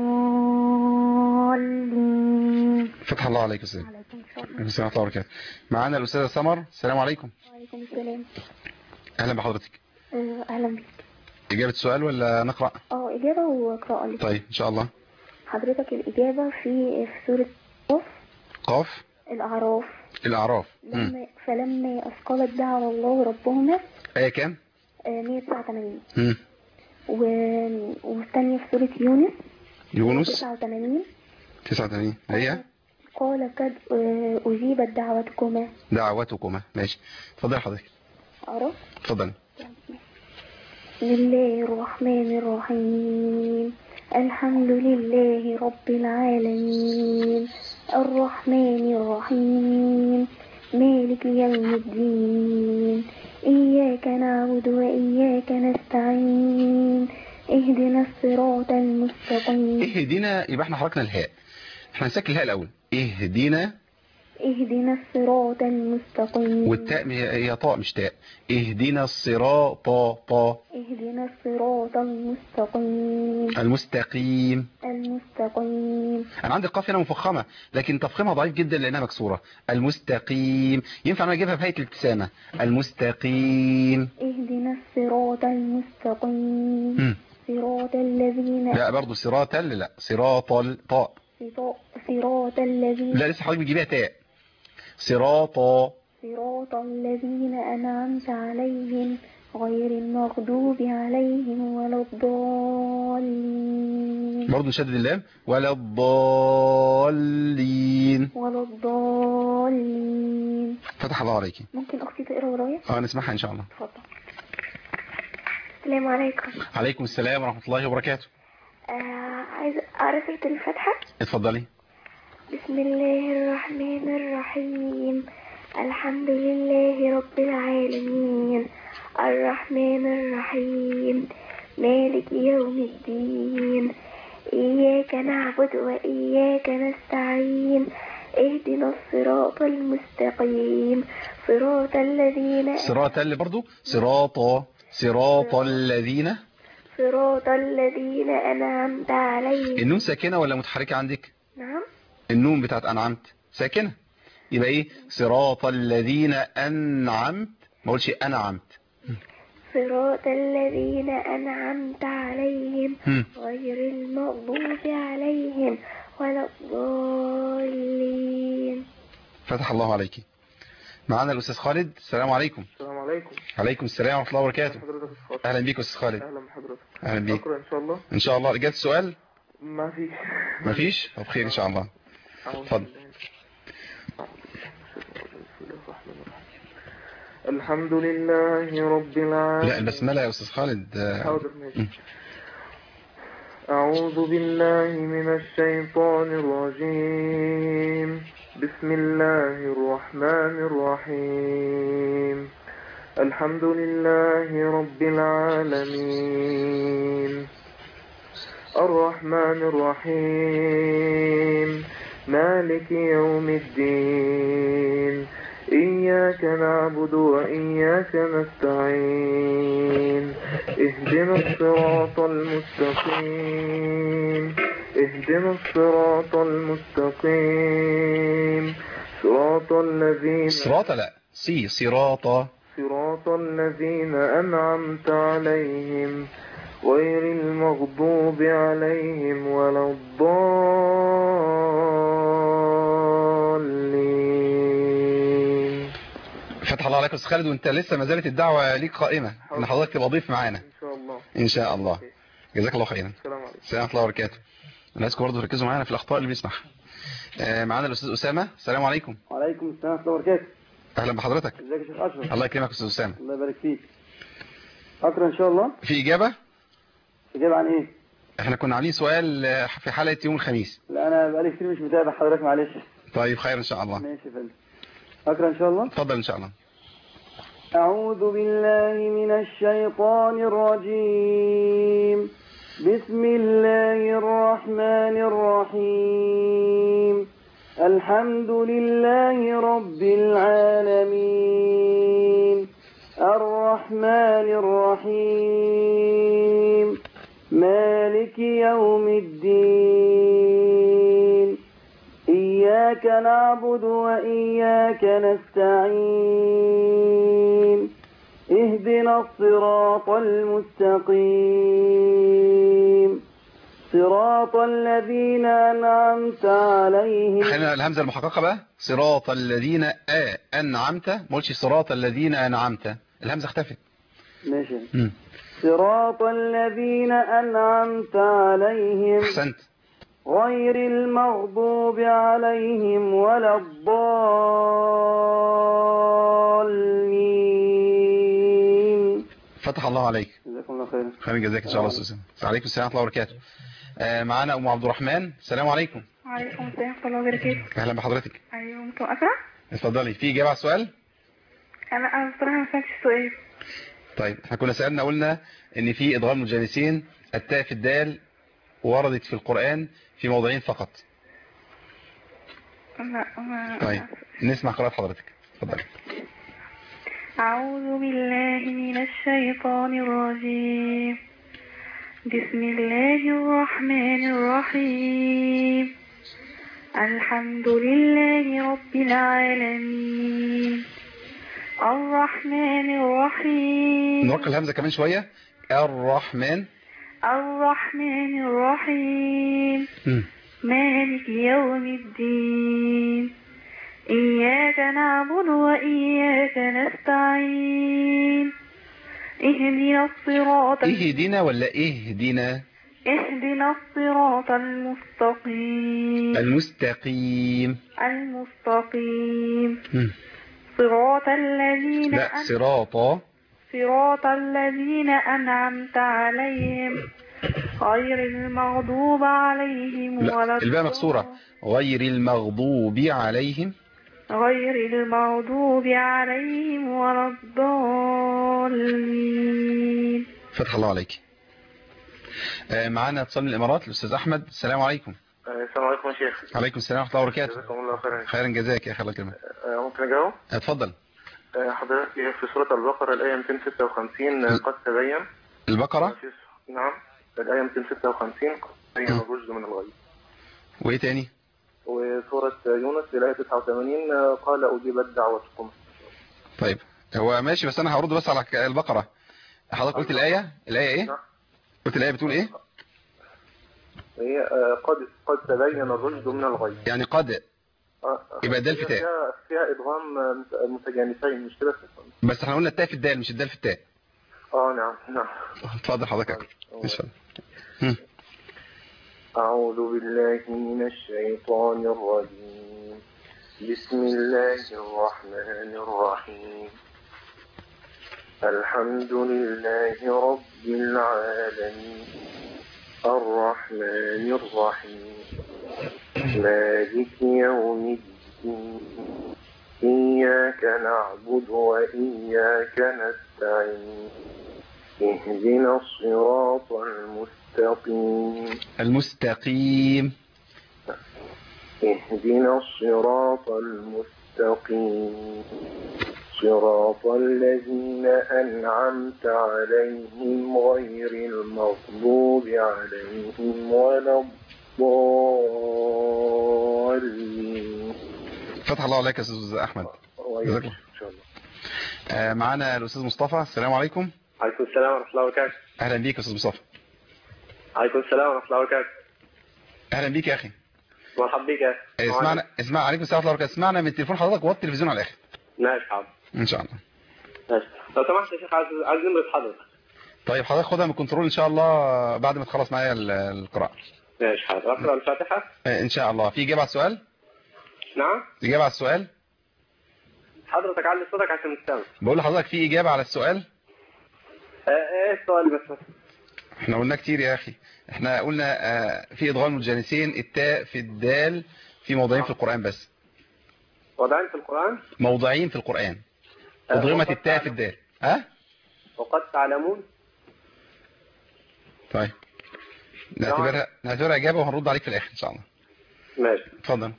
[SPEAKER 5] الضالين
[SPEAKER 2] فتح الله عليك يا استاذ
[SPEAKER 5] عليكم السلام
[SPEAKER 2] عليكم السلام ورحمة الله وبركاته معانا الأستاذة سمر السلام عليكم
[SPEAKER 4] وعليكم السلام
[SPEAKER 2] أهلا بحضرتك
[SPEAKER 4] آه، أهلا بك
[SPEAKER 2] إجابة سؤال ولا نقرأ
[SPEAKER 4] اه إجابة وقراءة لك
[SPEAKER 2] طيب إن شاء الله
[SPEAKER 4] حضرتك الإجابة في في سورة قاف
[SPEAKER 2] قاف
[SPEAKER 4] الأعراف
[SPEAKER 2] الأعراف مم.
[SPEAKER 4] لما فلما أثقلت دعوى الله ربهما
[SPEAKER 2] آية كام؟
[SPEAKER 4] آه، 189
[SPEAKER 2] مم.
[SPEAKER 4] و... والثانية في سورة يونس
[SPEAKER 2] يونس
[SPEAKER 4] 89
[SPEAKER 2] 89 هي
[SPEAKER 4] قال قد آه، أجيبت دعوتكما
[SPEAKER 2] دعوتكما ماشي اتفضل حضرتك
[SPEAKER 4] أعرف
[SPEAKER 2] اتفضل
[SPEAKER 7] بسم الله الرحمن الرحيم الحمد لله رب العالمين الرحمن الرحيم مالك يوم الدين إياك نعبد وإياك نستعين اهدنا الصراط المستقيم
[SPEAKER 2] اهدنا يبقى احنا حركنا الهاء احنا هنسكن الهاء الأول اهدنا
[SPEAKER 7] اهدنا الصراط المستقيم
[SPEAKER 2] والتاء هي هي طاء مش تاء اهدنا الصراط طاء
[SPEAKER 7] اهدنا الصراط المستقيم
[SPEAKER 2] المستقيم
[SPEAKER 7] المستقيم
[SPEAKER 2] انا عندي القاف هنا مفخمه لكن تفخيمها ضعيف جدا لانها مكسوره المستقيم ينفع انا اجيبها بهيئه الابتسامه المستقيم
[SPEAKER 7] اهدنا الصراط المستقيم
[SPEAKER 2] مم.
[SPEAKER 7] صراط الذين
[SPEAKER 2] لا برضه صراط ال- لا صراط الطاء
[SPEAKER 7] صراط- صراط الذين
[SPEAKER 2] لا لسه حضرتك بتجيبها تاء صراط
[SPEAKER 7] صراط الذين أنعمت عليهم غير المغضوب عليهم ولا الضالين
[SPEAKER 2] برضه نشدد اللام ولا الضالين
[SPEAKER 7] ولا الضالين
[SPEAKER 2] فتح الله عليك
[SPEAKER 7] ممكن أختي تقرأ ورايا؟
[SPEAKER 2] اه نسمعها ان شاء الله
[SPEAKER 7] اتفضل السلام عليكم
[SPEAKER 2] عليكم السلام ورحمه الله وبركاته
[SPEAKER 7] آه عايز أعرف سورة الفاتحة
[SPEAKER 2] اتفضلي
[SPEAKER 7] بسم الله الرحمن الرحيم الحمد لله رب العالمين الرحمن الرحيم مالك يوم الدين إياك نعبد وإياك نستعين اهدنا الصراط المستقيم صراط الذين
[SPEAKER 2] صراط اللي برضو صراط صراط الذين
[SPEAKER 7] صراط الذين أنعمت عليهم
[SPEAKER 2] النون ساكنة ولا متحركة عندك
[SPEAKER 7] نعم
[SPEAKER 2] النون بتاعت أنعمت ساكنة يبقى ايه صراط الذين أنعمت ما اقولش أنعمت
[SPEAKER 7] صراط الذين أنعمت عليهم
[SPEAKER 2] هم.
[SPEAKER 7] غير المغضوب عليهم ولا الضالين
[SPEAKER 2] فتح الله عليك معانا الأستاذ خالد السلام عليكم
[SPEAKER 9] السلام عليكم
[SPEAKER 2] عليكم السلام ورحمة الله وبركاته
[SPEAKER 9] حضرتك الخاص
[SPEAKER 2] أهلا بيك أستاذ خالد
[SPEAKER 9] اهلا بحضرتك
[SPEAKER 2] أهلا بيك
[SPEAKER 9] اقرا ان شاء الله
[SPEAKER 2] إن شاء الله إجابة السؤال
[SPEAKER 9] ما في
[SPEAKER 2] مفيش طب خير إن شاء الله
[SPEAKER 9] أعوذ
[SPEAKER 2] اتفضل.
[SPEAKER 9] بالله. بسم الله الرحمن الرحيم. الحمد لله رب العالمين
[SPEAKER 2] لا البسملة يا أستاذ خالد آه،
[SPEAKER 9] حاضر ماشي أعوذ بالله من الشيطان الرجيم بسم الله الرحمن الرحيم الحمد لله رب العالمين الرحمن الرحيم مالك يوم الدين إياك نعبد وإياك نستعين اهدنا الصراط المستقيم اهدنا الصراط المستقيم صراط الذين
[SPEAKER 2] صراط لا سي صراط
[SPEAKER 9] صراط الذين أنعمت عليهم غير المغضوب عليهم ولا الضالين
[SPEAKER 2] فتح الله عليك يا أستاذ خالد وأنت لسه ما زالت الدعوة ليك قائمة إن حضرتك تبقى ضيف معانا
[SPEAKER 9] إن شاء الله
[SPEAKER 2] إن شاء الله جزاك الله خيرا
[SPEAKER 9] السلام عليكم
[SPEAKER 2] السلام ورحمة الله وبركاته أنا عايزكم برضه تركزوا معانا في الأخطاء اللي بنسمعها آه، معانا الأستاذ أسامة السلام عليكم
[SPEAKER 10] وعليكم السلام ورحمة الله وبركاته
[SPEAKER 2] أهلا بحضرتك
[SPEAKER 10] ازيك يا شيخ أشرف
[SPEAKER 2] الله يكرمك يا أستاذ أسامة
[SPEAKER 10] الله يبارك فيك أقرأ إن شاء الله
[SPEAKER 2] في إجابة
[SPEAKER 10] إجابة عن إيه؟
[SPEAKER 2] احنا كنا عاملين سؤال آه، في حلقة يوم الخميس
[SPEAKER 10] لا أنا بقالي كتير مش متابع حضرتك معلش
[SPEAKER 2] طيب خير إن شاء الله
[SPEAKER 10] ماشي يا فندم أقرأ إن شاء الله
[SPEAKER 2] اتفضل إن شاء الله
[SPEAKER 10] أعوذ بالله من الشيطان الرجيم بسم الله الرحمن الرحيم الحمد لله رب العالمين الرحمن الرحيم مالك يوم الدين إياك نعبد وإياك نستعين اهدنا الصراط المستقيم صراط الذين أنعمت عليهم
[SPEAKER 2] خلينا الهمزة المحققة بقى صراط الذين آ أنعمت ما قلتش صراط الذين أنعمت الهمزة اختفت
[SPEAKER 10] ماشي
[SPEAKER 2] مم.
[SPEAKER 10] صراط الذين أنعمت عليهم
[SPEAKER 2] أحسنت
[SPEAKER 10] غير المغضوب عليهم ولا الضالين
[SPEAKER 2] فتح الله عليك
[SPEAKER 10] جزاكم الله خيرا
[SPEAKER 2] خير جزاك إن شاء الله أستاذ أسامة عليكم السلام ورحمة الله وبركاته آه، معانا أم عبد الرحمن السلام عليكم
[SPEAKER 4] وعليكم السلام ورحمة الله وبركاته
[SPEAKER 2] أهلا بحضرتك
[SPEAKER 4] أيوة متوقفة
[SPEAKER 2] اتفضلي في إجابة على السؤال
[SPEAKER 4] أنا أنا بصراحة ما فهمتش السؤال
[SPEAKER 2] طيب احنا كنا سألنا قلنا ان في ادغام مجانسين التاء في الدال وردت في القرآن في موضعين فقط
[SPEAKER 4] لا ما
[SPEAKER 2] طيب نسمع قراءة حضرتك اتفضلي
[SPEAKER 4] أعوذ بالله من الشيطان الرجيم بسم الله الرحمن الرحيم الحمد لله رب العالمين الرحمن الرحيم
[SPEAKER 2] نرقي الهمزة كمان شوية الرحمن
[SPEAKER 4] الرحمن الرحيم
[SPEAKER 2] مم.
[SPEAKER 4] مالك يوم الدين إياك نعبد وإياك نستعين اهدنا الصراط
[SPEAKER 2] اهدنا ولا اهدنا
[SPEAKER 4] اهدنا الصراط المستقيم
[SPEAKER 2] المستقيم
[SPEAKER 4] المستقيم
[SPEAKER 2] مم.
[SPEAKER 4] صراط الذين
[SPEAKER 2] لا
[SPEAKER 4] أن...
[SPEAKER 2] صراط
[SPEAKER 4] صراط الذين أنعمت عليهم غير المغضوب عليهم ولا
[SPEAKER 2] لا الباء مكسورة غير المغضوب عليهم
[SPEAKER 4] غير المغضوب عليهم ولا الضالين
[SPEAKER 2] فتح الله عليك آه، معانا اتصال من الامارات الاستاذ احمد السلام عليكم
[SPEAKER 11] السلام عليكم يا شيخ
[SPEAKER 2] عليكم السلام ورحمه الله وبركاته
[SPEAKER 11] جزاكم الله خيرا
[SPEAKER 2] خيرا جزاك يا اخي الله يكرمك
[SPEAKER 11] آه، ممكن اجاوب
[SPEAKER 2] اتفضل
[SPEAKER 11] آه، حضرتك في سورة البقرة الآية 256 آه، قد تبين
[SPEAKER 2] البقره
[SPEAKER 11] نعم الآية 256 قد تبين الرشد من الغي
[SPEAKER 2] وايه تاني
[SPEAKER 11] وسورة يونس الآية 89 آه، قال أجيبت دعوتكم
[SPEAKER 2] طيب هو ماشي بس انا هرد بس على ك- البقره حضرتك قلت الايه الايه ايه قلت الايه بتقول ايه
[SPEAKER 11] هي آه، قد قد تبين الرشد من الغي
[SPEAKER 2] يعني قد
[SPEAKER 11] آه،
[SPEAKER 2] يبقى ده
[SPEAKER 11] هي
[SPEAKER 2] الفتاة.
[SPEAKER 11] فيها فيها إدغام آه، متجانسين مش كده
[SPEAKER 2] بس احنا قلنا التاء في الدال مش الدال في التاء
[SPEAKER 11] اه نعم نعم
[SPEAKER 2] اتفضل حضرتك ان شاء الله
[SPEAKER 11] أعوذ بالله من الشيطان الرجيم بسم الله الرحمن الرحيم الحمد لله رب العالمين الرحمن الرحيم مالك يوم الدين إياك نعبد وإياك نستعين اهدنا الصراط المستقيم
[SPEAKER 2] المستقيم
[SPEAKER 11] اهدنا الصراط المستقيم صراط الذين أنعمت عليهم غير المغضوب عليهم ولا الضالين
[SPEAKER 2] فتح الله عليك يا استاذ احمد جزاك الله. آه، معانا الاستاذ مصطفى السلام عليكم
[SPEAKER 12] عليكم السلام ورحمة الله وبركاته
[SPEAKER 2] اهلا بيك يا استاذ مصطفى
[SPEAKER 12] عليكم السلام ورحمة الله وبركاته
[SPEAKER 2] اهلا بيك يا اخي
[SPEAKER 12] مرحبا بك يا أخي.
[SPEAKER 2] اسمعنا اسمع عليكم السلام ورحمه الله وبركاته اسمعنا من تليفون حضرتك وطي التلفزيون على الاخر
[SPEAKER 12] ماشي حاضر
[SPEAKER 2] ان شاء الله
[SPEAKER 12] ماشي لو سمحت يا شيخ عايز عايز نمرة حضرتك
[SPEAKER 2] طيب حضرتك خدها من الكنترول ان شاء الله بعد ما تخلص معايا ال- القراءه
[SPEAKER 12] ماشي حاضر أقرأ الفاتحة
[SPEAKER 2] آه، ان شاء الله في اجابه على السؤال
[SPEAKER 12] نعم
[SPEAKER 2] اجابه على السؤال
[SPEAKER 12] حضرتك علي صوتك عشان نستمع
[SPEAKER 2] بقول لحضرتك في اجابه على السؤال
[SPEAKER 12] آه، ايه السؤال بس
[SPEAKER 2] احنا قلنا كتير يا اخي احنا قلنا آه، في ادغام الجانسين التاء في الدال في موضعين في القران بس
[SPEAKER 12] وضعين في القرآن
[SPEAKER 2] موضعين في القران
[SPEAKER 12] آه،
[SPEAKER 2] ادغمت
[SPEAKER 12] وقد
[SPEAKER 2] التاء في الدال ها
[SPEAKER 12] وقد تعلمون
[SPEAKER 2] طيب نعتبرها نعتبرها اجابه وهنرد عليك في الاخر ان شاء الله
[SPEAKER 12] ماشي
[SPEAKER 2] اتفضل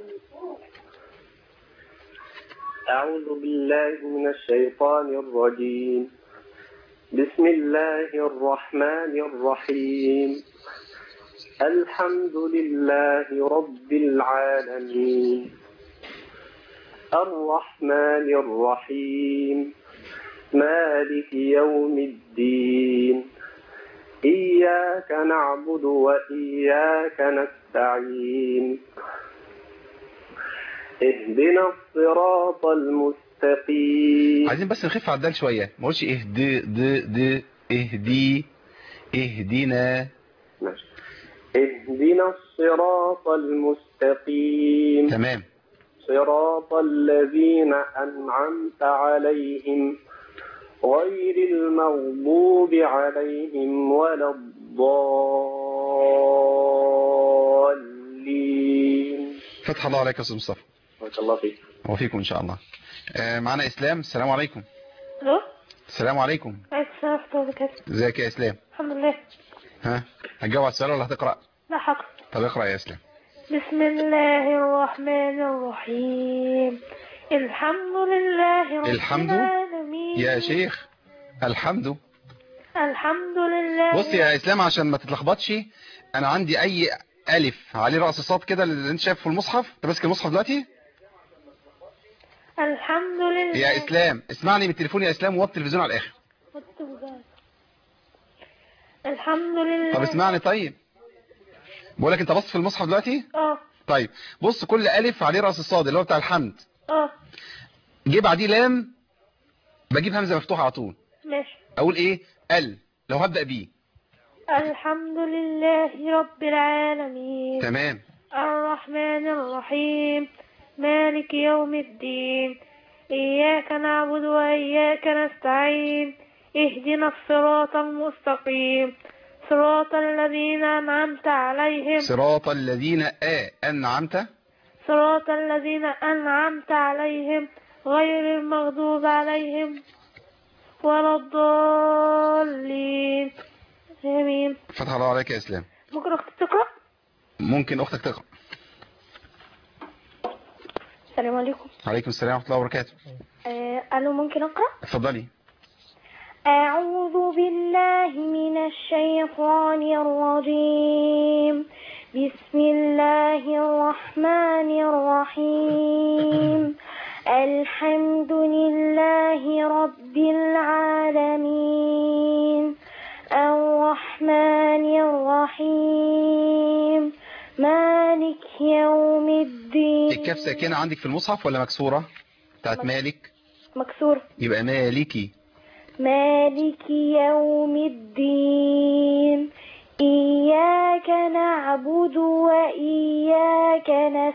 [SPEAKER 12] أعوذ بالله من الشيطان الرجيم بسم الله الرحمن الرحيم الحمد لله رب العالمين الرحمن الرحيم مالك يوم الدين إياك نعبد وإياك نستعين اهدنا الصراط المستقيم
[SPEAKER 2] عايزين بس نخف على الدال شويه ما اقولش اهدي د د اهدي اهدينا
[SPEAKER 12] ماشي اهدنا الصراط المستقيم
[SPEAKER 2] تمام
[SPEAKER 12] صراط الذين أنعمت عليهم غير المغضوب عليهم ولا الضالين
[SPEAKER 2] فتح الله عليك يا استاذ مصطفى
[SPEAKER 12] بارك الله فيك
[SPEAKER 2] وفيكم ان شاء الله آه، معانا اسلام السلام عليكم
[SPEAKER 13] الو
[SPEAKER 2] السلام عليكم
[SPEAKER 13] عليكم السلام ورحمة الله وبركاته
[SPEAKER 2] ازيك يا اسلام
[SPEAKER 13] الحمد لله
[SPEAKER 2] ها هتجاوب على السؤال ولا هتقرا
[SPEAKER 13] لا حق
[SPEAKER 2] طب اقرا يا اسلام
[SPEAKER 13] بسم الله الرحمن الرحيم الحمد لله رب
[SPEAKER 2] الحمد
[SPEAKER 13] العالمين
[SPEAKER 2] يا شيخ الحمد
[SPEAKER 13] الحمد لله
[SPEAKER 2] بص يا اسلام عشان ما تتلخبطش انا عندي اي الف عليه راس صاد كده اللي انت شايفه في المصحف انت ماسك المصحف دلوقتي
[SPEAKER 13] الحمد لله
[SPEAKER 2] يا اسلام اسمعني من التليفون يا اسلام ووطي التلفزيون على الاخر
[SPEAKER 13] الحمد لله
[SPEAKER 2] طب اسمعني طيب بقول لك انت بص في المصحف دلوقتي
[SPEAKER 13] اه
[SPEAKER 2] طيب بص كل الف عليه راس الصاد اللي هو بتاع الحمد
[SPEAKER 13] اه
[SPEAKER 2] جه بعديه لام بجيب همزه مفتوحه على طول
[SPEAKER 13] ماشي
[SPEAKER 2] اقول ايه ال لو هبدا بيه
[SPEAKER 13] الحمد لله رب العالمين
[SPEAKER 2] تمام
[SPEAKER 13] الرحمن الرحيم مالك يوم الدين إياك نعبد وإياك نستعين اهدنا الصراط المستقيم صراط الذين أنعمت عليهم
[SPEAKER 2] صراط الذين آ أنعمت
[SPEAKER 13] صراط الذين أنعمت عليهم غير المغضوب عليهم ولا الضالين الرحيم
[SPEAKER 2] فتح الله عليك يا اسلام
[SPEAKER 13] ممكن أختي تقرأ
[SPEAKER 2] ممكن اختك تقرا
[SPEAKER 14] السلام عليكم
[SPEAKER 2] عليكم السلام ورحمه الله وبركاته
[SPEAKER 14] آه، ألو ممكن أقرأ
[SPEAKER 2] اتفضلي
[SPEAKER 14] أعوذ بالله من الشيطان الرجيم بسم الله الرحمن الرحيم الحمد لله رب العالمين الرحمن الرحيم مالك يوم الدين
[SPEAKER 2] الكاف ساكنه عندك في المصحف ولا مكسوره بتاعت مالك
[SPEAKER 14] مكسور
[SPEAKER 2] يبقى مالكي
[SPEAKER 14] مالك يوم الدين إياك نعبد وإياك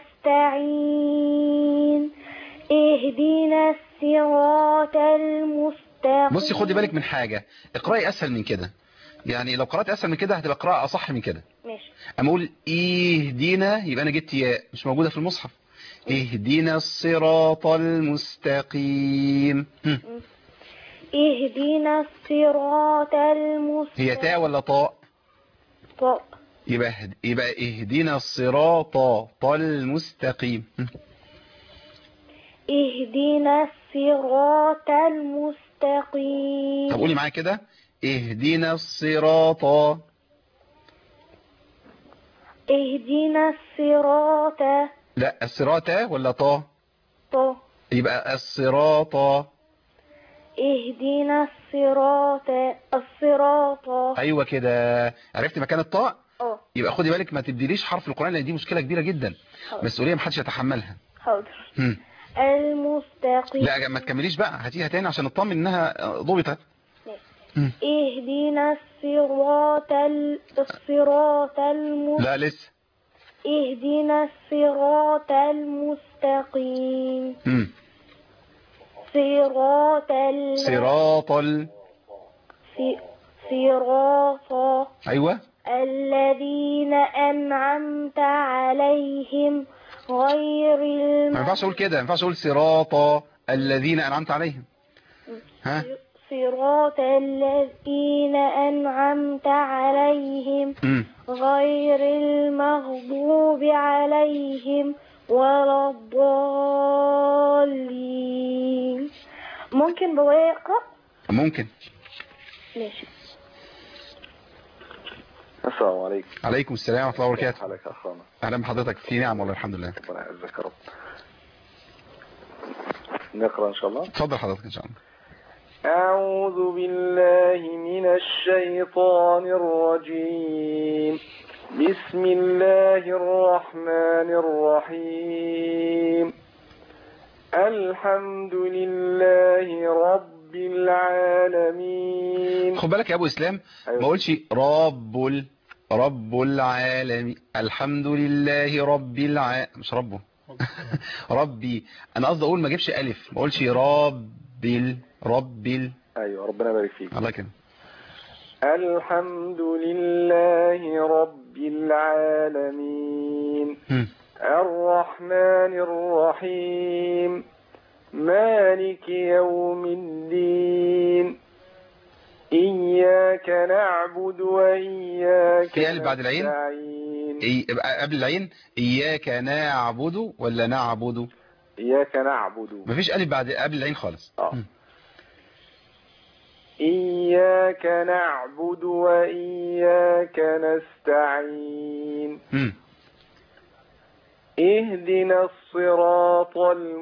[SPEAKER 14] نستعين اهدنا الصراط المستقيم
[SPEAKER 2] بصي خدي بالك من حاجه اقراي اسهل من كده يعني لو قرات اسهل من كده هتبقى قراءه اصح من كده
[SPEAKER 14] ماشي
[SPEAKER 2] اما اقول اهدينا يبقى انا جبت ياء مش موجوده في المصحف اهدنا الصراط المستقيم هم.
[SPEAKER 14] اهدنا الصراط المستقيم
[SPEAKER 2] هي تاء ولا طاء
[SPEAKER 14] طاء.
[SPEAKER 2] يبقى اهد- يبقى اهدنا الصراط المستقيم هم.
[SPEAKER 14] اهدنا الصراط المستقيم
[SPEAKER 2] طب قولي معايا كده اهدنا الصراط
[SPEAKER 14] اهدنا الصراط
[SPEAKER 2] لا الصراط ولا طا
[SPEAKER 14] طا.
[SPEAKER 2] يبقى الصراط
[SPEAKER 14] اهدنا الصراط الصراط
[SPEAKER 2] ايوه كده عرفت مكان الطاء
[SPEAKER 14] اه
[SPEAKER 2] يبقى خدي بالك ما تبدليش حرف القرآن لان دي مشكلة كبيرة جدا
[SPEAKER 14] حاضر.
[SPEAKER 2] مسؤولية محدش يتحملها
[SPEAKER 14] حاضر
[SPEAKER 2] هم.
[SPEAKER 14] المستقيم
[SPEAKER 2] لا ما تكمليش بقى هاتيها تاني عشان نطمن انها ضبطت هم.
[SPEAKER 14] اهدنا الصراط ال- الصراط الم...
[SPEAKER 2] لا لسه
[SPEAKER 14] اهدنا الصراط المستقيم
[SPEAKER 2] هم.
[SPEAKER 14] صراط ال...
[SPEAKER 2] صراط ال...
[SPEAKER 14] ص- صراط
[SPEAKER 2] ايوه
[SPEAKER 14] الذين أنعمت عليهم غير
[SPEAKER 2] ما
[SPEAKER 14] الم...
[SPEAKER 2] ينفعش اقول كده ما ينفعش اقول صراط الذين انعمت عليهم ها
[SPEAKER 14] صراط الذين أنعمت عليهم
[SPEAKER 2] هم.
[SPEAKER 14] غير المغضوب عليهم ولا الضالين ممكن بابايا يقرأ؟
[SPEAKER 2] ممكن
[SPEAKER 14] ماشي
[SPEAKER 15] السلام عليكم
[SPEAKER 2] عليكم السلام ورحمة الله وبركاته
[SPEAKER 15] حالك يا اخوانا
[SPEAKER 2] اهلا بحضرتك في نعم والله الحمد لله
[SPEAKER 15] ربنا يعزك يا رب نقرا ان شاء الله
[SPEAKER 2] اتفضل حضرتك ان شاء الله
[SPEAKER 9] أعوذ بالله من الشيطان الرجيم بسم الله الرحمن الرحيم الحمد لله رب العالمين
[SPEAKER 2] خد بالك يا ابو اسلام ما اقولش رب ال... رب العالمين الحمد لله رب الع مش ربه ربي انا قصدي اقول ما اجيبش الف ما اقولش رب ال... رب ال...
[SPEAKER 15] ايوه ربنا يبارك فيك
[SPEAKER 2] الله يكرمك
[SPEAKER 9] الحمد لله رب العالمين
[SPEAKER 2] هم.
[SPEAKER 9] الرحمن الرحيم مالك يوم الدين إياك نعبد وإياك
[SPEAKER 2] في ألف بعد العين؟
[SPEAKER 9] نستعين
[SPEAKER 2] إي... يبقى قبل العين اياك نعبد ولا نعبد
[SPEAKER 15] اياك نعبد
[SPEAKER 2] مفيش الف بعد قبل العين خالص هم.
[SPEAKER 9] إياك نعبد وإياك نستعين
[SPEAKER 2] هم.
[SPEAKER 9] اهدنا الصراط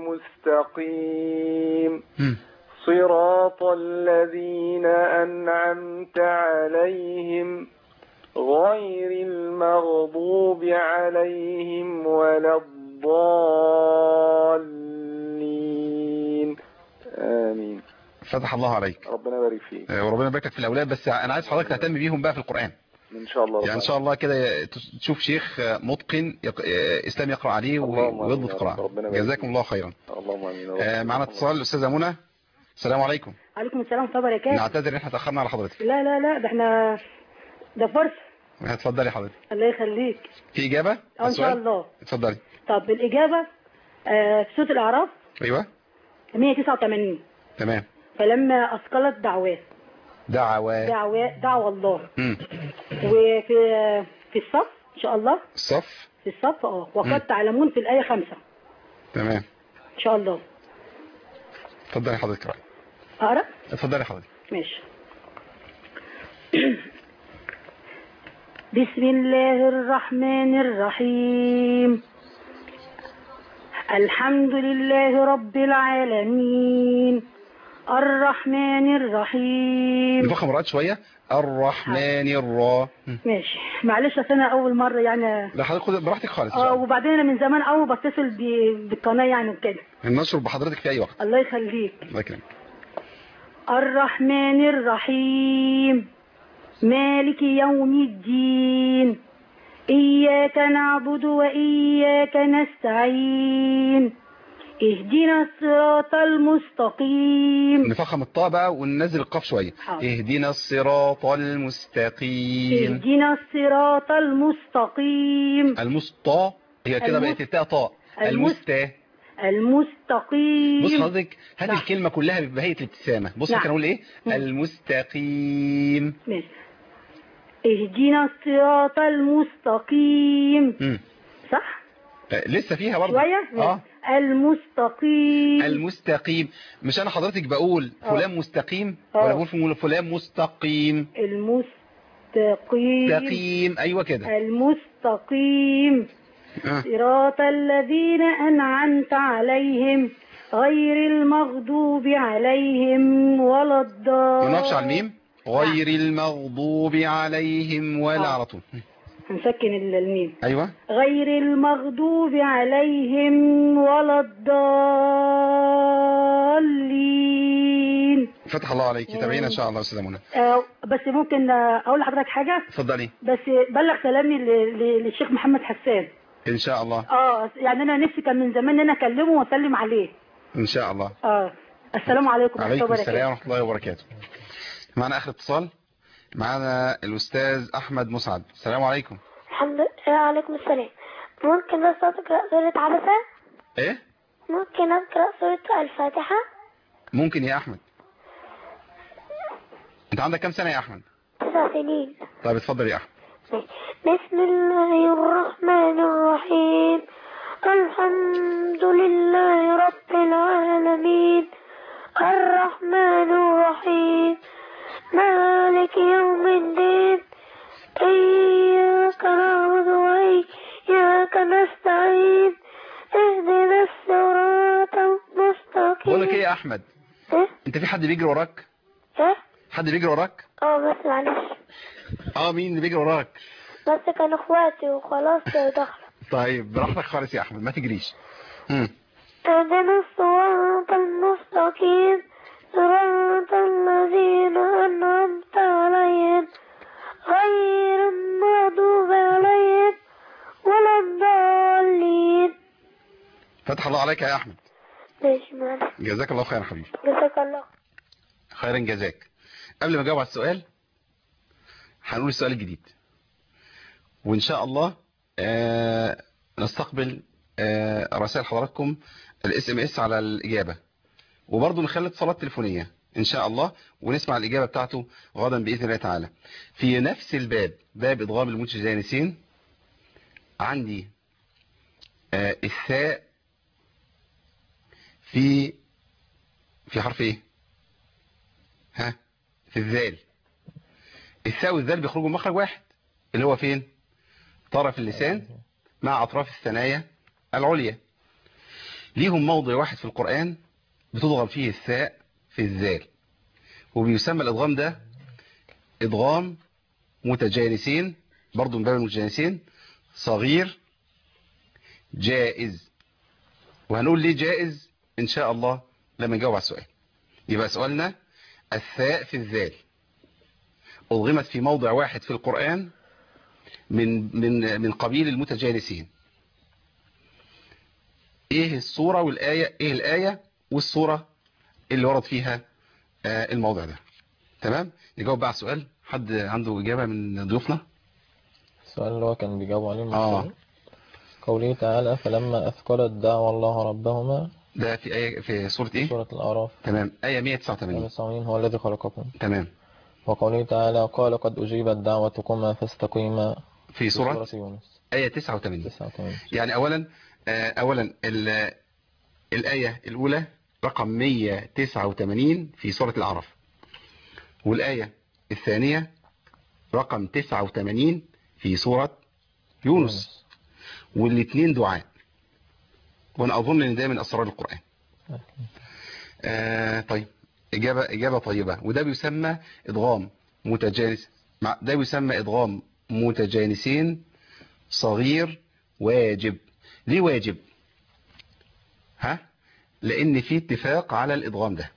[SPEAKER 9] المستقيم
[SPEAKER 2] هم.
[SPEAKER 9] صراط الذين أنعمت عليهم غير المغضوب عليهم ولا الضالين
[SPEAKER 15] امين
[SPEAKER 2] فتح الله عليك
[SPEAKER 15] ربنا يبارك فيك
[SPEAKER 2] آه، وربنا يبارك لك في الاولاد بس انا عايز حضرتك تهتم بيهم بقى في القران
[SPEAKER 15] ان شاء الله
[SPEAKER 2] يعني ان شاء الله كده تشوف شيخ متقن يق... آه، اسلام يقرا عليه
[SPEAKER 15] اللهم آمين
[SPEAKER 2] ويضبط
[SPEAKER 15] يا رب.
[SPEAKER 2] قراءه
[SPEAKER 15] ربنا يبارك
[SPEAKER 2] جزاكم الله خيرا
[SPEAKER 15] اللهم امين
[SPEAKER 2] آه، معنا اتصال الاستاذه منى السلام عليكم
[SPEAKER 16] عليكم السلام ورحمة الله وبركاته
[SPEAKER 2] نعتذر ان احنا تاخرنا على حضرتك
[SPEAKER 16] لا لا لا ده احنا ده فرصة
[SPEAKER 2] اتفضلي حضرتك
[SPEAKER 16] الله يخليك
[SPEAKER 2] في اجابه
[SPEAKER 16] اه ان شاء
[SPEAKER 2] السؤال؟
[SPEAKER 16] الله
[SPEAKER 2] اتفضلي
[SPEAKER 16] طب الإجابة آه في سورة الأعراف
[SPEAKER 2] ايوه
[SPEAKER 16] 189
[SPEAKER 2] تمام
[SPEAKER 16] فلما أثقلت دعواه
[SPEAKER 2] دعوة
[SPEAKER 16] دعوة دعوة الله
[SPEAKER 2] مم.
[SPEAKER 16] وفي في الصف ان شاء الله
[SPEAKER 2] الصف
[SPEAKER 16] في الصف اه
[SPEAKER 2] مم.
[SPEAKER 16] وقد تعلمون في الايه خمسة
[SPEAKER 2] تمام
[SPEAKER 16] ان شاء الله
[SPEAKER 2] اتفضلي حضرتك رأي
[SPEAKER 16] اقرا
[SPEAKER 2] اتفضلي حضرتك
[SPEAKER 16] ماشي بسم الله الرحمن الرحيم الحمد لله رب العالمين الرحمن الرحيم
[SPEAKER 2] نفخم الرأي شوية الرحمن الرا
[SPEAKER 16] ماشي معلش أصل انا اول مره يعني
[SPEAKER 2] لا حضرتك خد براحتك خالص إن
[SPEAKER 16] اه
[SPEAKER 2] شاء الله.
[SPEAKER 16] وبعدين انا من زمان قوي بتصل ب- بالقناه يعني وكده
[SPEAKER 2] نشرب بحضرتك في أي وقت
[SPEAKER 16] الله يخليك
[SPEAKER 2] الله يكرمك
[SPEAKER 16] الرحمن الرحيم مالك يوم الدين إياك نعبد وإياك نستعين اهدنا الصراط المستقيم
[SPEAKER 2] نفخم الطاء بقى وننزل القاف شوية
[SPEAKER 16] حاضر.
[SPEAKER 2] اهدنا الصراط المستقيم
[SPEAKER 16] اهدنا الصراط المستقيم
[SPEAKER 2] المسطى هي كده
[SPEAKER 16] المس-
[SPEAKER 2] بقت التاء طاء
[SPEAKER 16] المس-
[SPEAKER 2] المستا
[SPEAKER 16] المستقيم
[SPEAKER 2] بص حضرتك هات
[SPEAKER 16] نعم.
[SPEAKER 2] الكلمة كلها بهيئة الابتسامة بص
[SPEAKER 16] نعم.
[SPEAKER 2] كان اقول ايه
[SPEAKER 16] مم.
[SPEAKER 2] المستقيم
[SPEAKER 16] ماشي. اهدنا الصراط المستقيم
[SPEAKER 2] مم.
[SPEAKER 16] صح
[SPEAKER 2] آه، لسه فيها برضه
[SPEAKER 16] شوية
[SPEAKER 2] اه
[SPEAKER 16] المستقيم
[SPEAKER 2] المستقيم مش انا حضرتك بقول
[SPEAKER 16] آه.
[SPEAKER 2] فلان مستقيم
[SPEAKER 16] آه.
[SPEAKER 2] ولا بقول فلان مستقيم
[SPEAKER 16] المستقيم
[SPEAKER 2] تقيم ايوه كده
[SPEAKER 16] المستقيم
[SPEAKER 2] آه.
[SPEAKER 16] صراط الذين أنعمت عليهم غير المغضوب عليهم ولا الضالين
[SPEAKER 2] ما نقفش على الميم غير المغضوب عليهم ولا
[SPEAKER 16] آه.
[SPEAKER 2] على طول
[SPEAKER 16] هنسكن ال- الميم
[SPEAKER 2] ايوه
[SPEAKER 16] غير المغضوب عليهم ولا الضالين
[SPEAKER 2] فتح الله عليك تابعينا ان شاء الله استاذه منى
[SPEAKER 16] آه، بس ممكن آه، اقول لحضرتك حاجه
[SPEAKER 2] اتفضلي
[SPEAKER 16] بس بلغ سلامي ل- ل- للشيخ محمد حسان
[SPEAKER 2] ان شاء الله
[SPEAKER 16] اه يعني انا نفسي كان من زمان ان انا اكلمه واسلم عليه
[SPEAKER 2] ان شاء الله
[SPEAKER 16] اه السلام عليكم ورحمه الله
[SPEAKER 2] عليكم السلام
[SPEAKER 16] وبركاته
[SPEAKER 2] ورحمه الله وبركاته معنا اخر اتصال معنا الاستاذ احمد مسعد السلام عليكم
[SPEAKER 7] الحمد لله عليكم السلام ممكن بس أقرأ سورة عبسة
[SPEAKER 2] ايه
[SPEAKER 7] ممكن أقرأ سورة الفاتحة
[SPEAKER 2] ممكن يا احمد انت عندك كام سنه يا احمد
[SPEAKER 7] تسع سنين
[SPEAKER 2] طيب اتفضل يا احمد
[SPEAKER 7] بسم الله الرحمن الرحيم الحمد لله رب العالمين الرحمن الرحيم مالك يوم الدين إياك نعبد وإياك نستعين اهدنا الصراط المستقيم
[SPEAKER 2] بقول لك ايه يا احمد
[SPEAKER 7] ايه
[SPEAKER 2] انت في حد بيجري وراك
[SPEAKER 7] ايه
[SPEAKER 2] حد بيجري وراك
[SPEAKER 7] اه بس معلش
[SPEAKER 2] اه مين اللي بيجري وراك
[SPEAKER 7] بس كانوا اخواتي وخلاص دخلوا
[SPEAKER 2] طيب براحتك خالص يا احمد ما تجريش مم.
[SPEAKER 7] اهدنا الصراط المستقيم صراط الذين أنعمت عليهم غير المغضوب عليهم ولا الضالين
[SPEAKER 2] فتح الله عليك يا احمد
[SPEAKER 7] ماشي معلش
[SPEAKER 2] جزاك الله خير يا حبيبي
[SPEAKER 7] جزاك الله
[SPEAKER 2] خيرا جزاك قبل ما اجاوب على السؤال هنقول السؤال الجديد وان شاء الله آه نستقبل آه رسائل حضراتكم الاس ام اس على الاجابه وبرضه نخلي اتصالات تليفونيه ان شاء الله ونسمع الاجابه بتاعته غدا باذن الله تعالى في نفس الباب باب ادغام المتجانسين عندي آه الثاء في في حرف ايه ها في الذال الثاء والذال بيخرجوا مخرج واحد اللي هو فين طرف اللسان مع اطراف الثنايا العليا ليهم موضع واحد في القرآن بتضغم فيه الثاء في الذال وبيسمى الادغام ده ادغام متجانسين برضو من باب المتجانسين صغير جائز وهنقول ليه جائز ان شاء الله لما نجاوب على السؤال يبقى سؤالنا الثاء في الذال أضغمت في موضع واحد في القرآن من من من قبيل المتجانسين ايه الصورة والآية ايه الآية والصورة اللي ورد فيها آه الموضع ده تمام نجاوب بقى على السؤال حد عنده إجابة من ضيوفنا
[SPEAKER 3] السؤال اللي هو كان بيجاوب عليه
[SPEAKER 2] آه.
[SPEAKER 3] المصري قوله تعالى فلما أثقلت دعوى الله ربهما
[SPEAKER 2] ده في آية في سورة ايه
[SPEAKER 3] سورة الأعراف
[SPEAKER 2] تمام آية 189
[SPEAKER 3] 189 هو الذي خلقكم
[SPEAKER 2] تمام
[SPEAKER 3] وقوله تعالى قال قد أجيبت دعوتكما فاستقيما
[SPEAKER 2] في سورة
[SPEAKER 3] يونس
[SPEAKER 2] آية 89
[SPEAKER 3] 89
[SPEAKER 2] يعني أولا آه، أولا ال- الآية الأولى رقم 189 في سورة الأعراف والآية الثانية رقم 89 في سورة يونس والاثنين دعاء وأنا أظن أن ده من أسرار القرآن آه طيب إجابة, إجابة طيبة وده بيسمى إدغام متجانس مع- ده بيسمى إدغام متجانسين صغير واجب ليه واجب ها لان في اتفاق على الادغام ده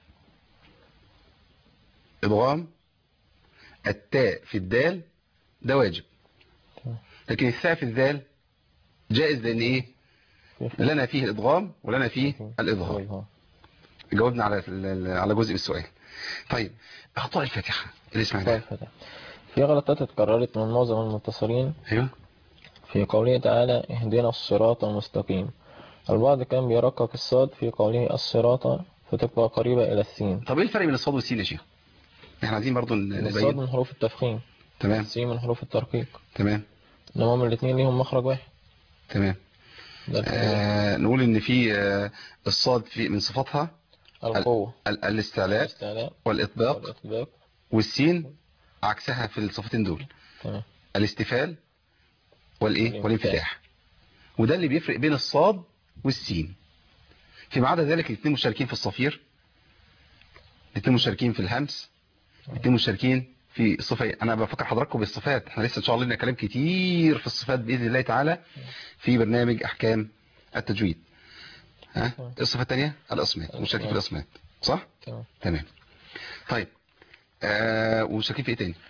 [SPEAKER 2] ادغام التاء في الدال ده واجب لكن الثاء في الذال جائز لان ايه لنا فيه الادغام ولنا فيه الاظهار جاوبنا على على جزء من السؤال طيب اخطاء الفاتحه اللي سمعناها
[SPEAKER 3] في غلطات اتكررت من معظم المتصلين
[SPEAKER 2] ايوه
[SPEAKER 3] في قوله تعالى اهدنا الصراط المستقيم البعض كان بيرقق الصاد في قوله الصراط فتبقى قريبة إلى السين
[SPEAKER 2] طب ايه الفرق بين الصاد والسين يا شيخ احنا عايزين برضو ن-
[SPEAKER 3] الصاد
[SPEAKER 2] نبين
[SPEAKER 3] من حروف التفخيم
[SPEAKER 2] تمام
[SPEAKER 3] السين من حروف الترقيق
[SPEAKER 2] تمام
[SPEAKER 3] انما هم الاثنين ليهم مخرج واحد
[SPEAKER 2] تمام
[SPEAKER 3] ده الفرق.
[SPEAKER 2] آه نقول ان في آه الصاد في من صفاتها
[SPEAKER 3] القوة
[SPEAKER 2] ال- الاستعلاء
[SPEAKER 3] الاستعلاء
[SPEAKER 2] والإطباق
[SPEAKER 3] والإطباق
[SPEAKER 2] والسين عكسها في الصفتين دول
[SPEAKER 3] تمام
[SPEAKER 2] الاستفال والايه والانفتاح وده اللي بيفرق بين الصاد والسين فيما عدا ذلك الاثنين مشتركين في الصفير الاثنين مشتركين في الهمس الاثنين مشتركين في الصفة انا بفكر حضراتكم بالصفات احنا لسه ان شاء الله لنا كلام كتير في الصفات باذن الله تعالى في برنامج احكام التجويد ها الصفه الثانيه الاسماء مشتركين في الاسماء صح
[SPEAKER 3] تمام
[SPEAKER 2] تمام طيب آه ومشتركين في ايه تاني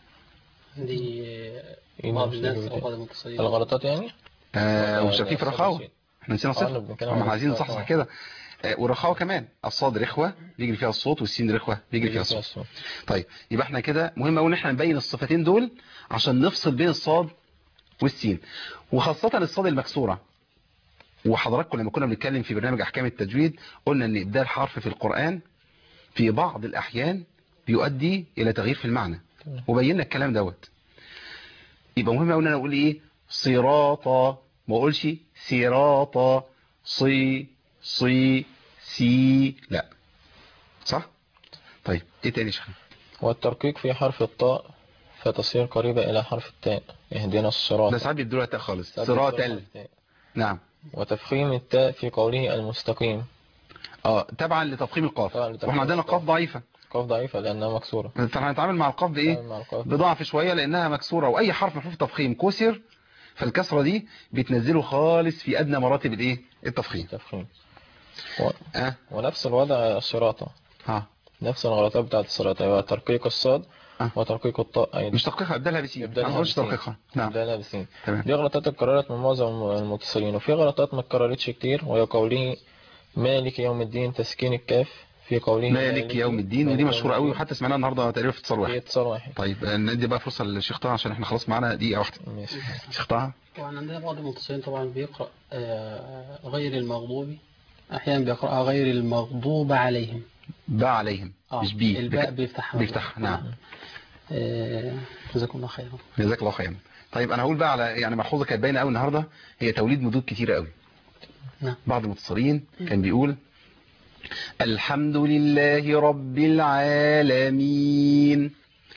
[SPEAKER 17] دي بعض الناس أو بعض المتصلين
[SPEAKER 3] الغلطات يعني
[SPEAKER 2] آه ومشتركين في الرخاوه احنا نسينا
[SPEAKER 3] آه،
[SPEAKER 2] صفر
[SPEAKER 3] بنتكلم
[SPEAKER 2] هم
[SPEAKER 3] عن
[SPEAKER 2] عايزين
[SPEAKER 3] الرخاوة.
[SPEAKER 2] نصحصح كده آه والرخاوه كمان الصاد رخوه بيجري فيها الصوت والسين رخوه بيجري فيها الصوت طيب يبقى احنا كده مهم قوي ان احنا نبين الصفتين دول عشان نفصل بين الصاد والسين وخاصه الصاد المكسوره وحضراتكم لما كنا بنتكلم في برنامج احكام التجويد قلنا ان ابدال حرف في القران في بعض الاحيان بيؤدي الى تغيير في المعنى وبينا الكلام دوت يبقى مهم قوي ان انا اقول ايه صراطا ما اقولش صراطا صي صي سي لا صح طيب ايه تاني يا شيخ
[SPEAKER 3] والترقيق في حرف الطاء فتصير قريبة إلى حرف التاء اهدنا الصراط
[SPEAKER 2] ده ساعات بيدوا تاء خالص
[SPEAKER 3] ساعات
[SPEAKER 2] صراط
[SPEAKER 3] بيدوا
[SPEAKER 2] ال
[SPEAKER 3] التاء.
[SPEAKER 2] نعم
[SPEAKER 3] وتفخيم التاء في قوله المستقيم
[SPEAKER 2] اه تبعا لتفخيم القاف
[SPEAKER 3] طبعاً لتفخيم
[SPEAKER 2] واحنا عندنا قاف ضعيفة
[SPEAKER 3] قاف ضعيفة لأنها مكسورة
[SPEAKER 2] فاحنا هنتعامل مع القاف بايه
[SPEAKER 3] مع القاف.
[SPEAKER 2] بضعف شوية لانها مكسورة واي حرف محروف تفخيم كسر فالكسرة دي بتنزله خالص في ادنى مراتب الايه التفخيم
[SPEAKER 3] تفخيم و...
[SPEAKER 2] اه
[SPEAKER 3] ونفس الوضع الصراطة
[SPEAKER 2] ها
[SPEAKER 3] نفس الغلطات بتاعت الصراطة يبقى ترقيق الصاد
[SPEAKER 2] آه.
[SPEAKER 3] وترقيق الطاء أيضا
[SPEAKER 2] مش تدقيقها ابدالها بسين ما
[SPEAKER 3] إبدالها
[SPEAKER 2] نقولش
[SPEAKER 3] بسين.
[SPEAKER 2] تدقيقها نعم
[SPEAKER 3] إبدالها بسين
[SPEAKER 2] تمام
[SPEAKER 3] دي غلطات اتكررت من معظم المتصلين وفي غلطات ما اتكررتش كتير وهي قوله مالك يوم الدين تسكين الكاف في قوله
[SPEAKER 2] مالك يوم الدين ودي
[SPEAKER 3] مالك
[SPEAKER 2] مشهورة
[SPEAKER 3] يوم
[SPEAKER 2] قوي
[SPEAKER 3] الدين.
[SPEAKER 2] وحتى سمعناها النهارده تقريبا في اتصال
[SPEAKER 3] في
[SPEAKER 2] واحد
[SPEAKER 3] اتصال واحد
[SPEAKER 2] طيب آه، ندي بقى فرصة للشيخ طه عشان احنا خلاص معانا دقيقة واحدة
[SPEAKER 3] ماشي
[SPEAKER 2] شيخ طه
[SPEAKER 17] طبعا عندنا بعض المتصلين طبعا بيقرأ آه، غير المغضوب أحيانا بيقرأها غير المغضوب عليهم
[SPEAKER 2] باء عليهم
[SPEAKER 17] آه،
[SPEAKER 2] مش بي
[SPEAKER 17] الباء
[SPEAKER 2] بك-
[SPEAKER 17] بيفتحها
[SPEAKER 2] بيفتح نعم
[SPEAKER 17] آه، جزاكم الله خيرا
[SPEAKER 2] جزاك الله خيرا طيب انا هقول بقى على يعني ملحوظه كانت باينه قوي النهارده هي توليد مدود كتيره قوي
[SPEAKER 17] نعم.
[SPEAKER 2] بعض المتصلين كان بيقول الحمد لله رب العالمين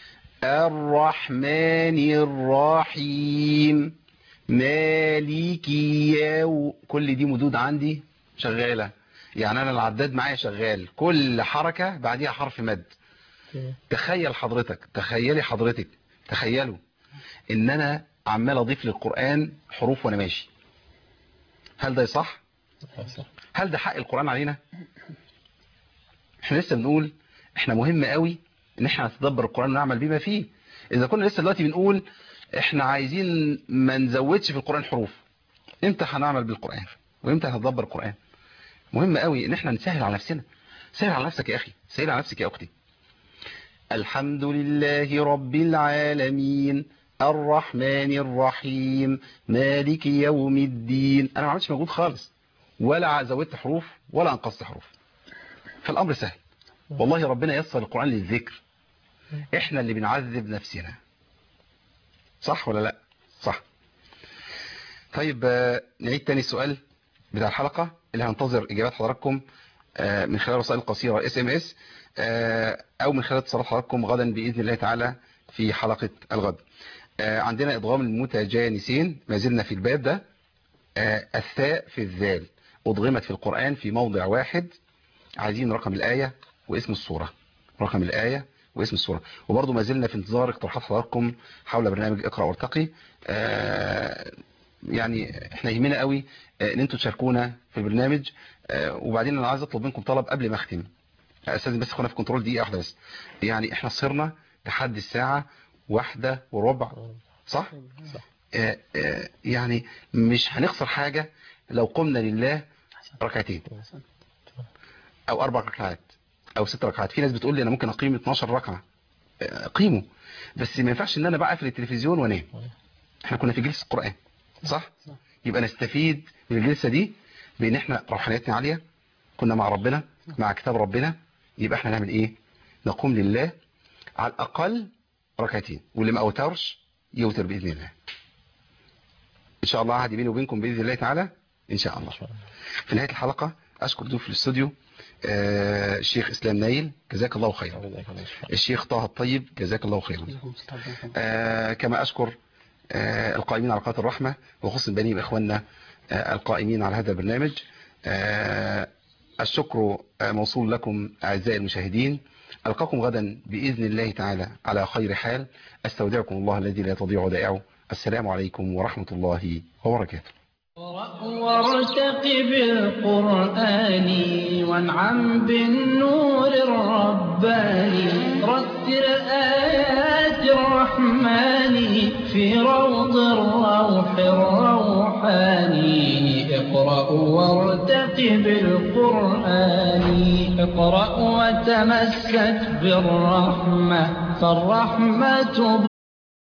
[SPEAKER 2] الرحمن الرحيم مالك يوم كل دي مدود عندي شغاله يعني انا العداد معايا شغال كل حركه بعديها حرف مد تخيل حضرتك تخيلي حضرتك تخيلوا ان انا عمال اضيف للقرآن حروف وانا ماشي هل ده صح هل ده حق القرآن علينا احنا لسه بنقول احنا مهم قوي ان احنا نتدبر القرآن ونعمل بما فيه اذا كنا لسه دلوقتي بنقول احنا عايزين ما نزودش في القرآن حروف امتى هنعمل بالقرآن وامتى هنتدبر القرآن مهم قوي ان احنا نسهل على نفسنا سهل على نفسك يا اخي سهل على نفسك يا اختي الحمد لله رب العالمين الرحمن الرحيم مالك يوم الدين انا ما عملتش مجهود خالص ولا زودت حروف ولا انقصت حروف فالامر سهل والله ربنا يسر القرآن للذكر احنا اللي بنعذب نفسنا صح ولا لا صح طيب آه، نعيد تاني السؤال بتاع الحلقة اللي هنتظر اجابات حضراتكم آه، من خلال رسائل قصيرة اس ام اس او من خلال اتصالات حضراتكم غدا باذن الله تعالى في حلقة الغد آه، عندنا ادغام المتجانسين ما زلنا في الباب ده آه، الثاء في الذال أضغمت في القرآن في موضع واحد عايزين رقم الآية واسم السورة رقم الآية واسم السورة وبرضه ما زلنا في انتظار اقتراحات حضراتكم حول برنامج اقرأ وارتقي آه، يعني احنا يهمنا قوي آه، ان انتوا تشاركونا في البرنامج آه، وبعدين انا عايز اطلب منكم طلب قبل ما اختم استاذن بس اخوانا في كنترول دقيقه واحده بس يعني احنا صرنا لحد الساعه واحدة وربع صح آه، آه، يعني مش هنخسر حاجة لو قمنا لله ركعتين او اربع ركعات او ست ركعات في ناس بتقول لي انا ممكن اقيم 12 ركعة آه، قيموا بس ما ينفعش ان انا بقى اقفل التلفزيون وانام احنا كنا في جلسة القرآن صح يبقى نستفيد من الجلسة دي بان احنا روحانيتنا عالية كنا مع ربنا مع كتاب ربنا يبقى احنا نعمل ايه نقوم لله على الاقل ركعتين واللي ما اوترش يوتر باذن الله ان شاء الله عهدي بيني وبينكم باذن الله تعالى ان شاء الله في نهايه الحلقه اشكر ضيوف الاستوديو آه، الشيخ اسلام نايل جزاك الله خيرا الشيخ طه الطيب جزاك الله خيرا آه، كما اشكر آه، القائمين على قناه الرحمه وخصوصا بني باخواننا آه، القائمين على هذا البرنامج آه، الشكر آه، موصول لكم اعزائي المشاهدين ألقاكم غدا بإذن الله تعالى على خير حال أستودعكم الله الذي لا تضيع ودائعه السلام عليكم ورحمة الله وبركاته
[SPEAKER 1] وارتقب القرآن وانعم بالنور الرباني رتل آيات الرحمن في روض الروح الروحاني اقرأ وارتقب القرآن اقرأ وتمسك بالرحمة فالرحمة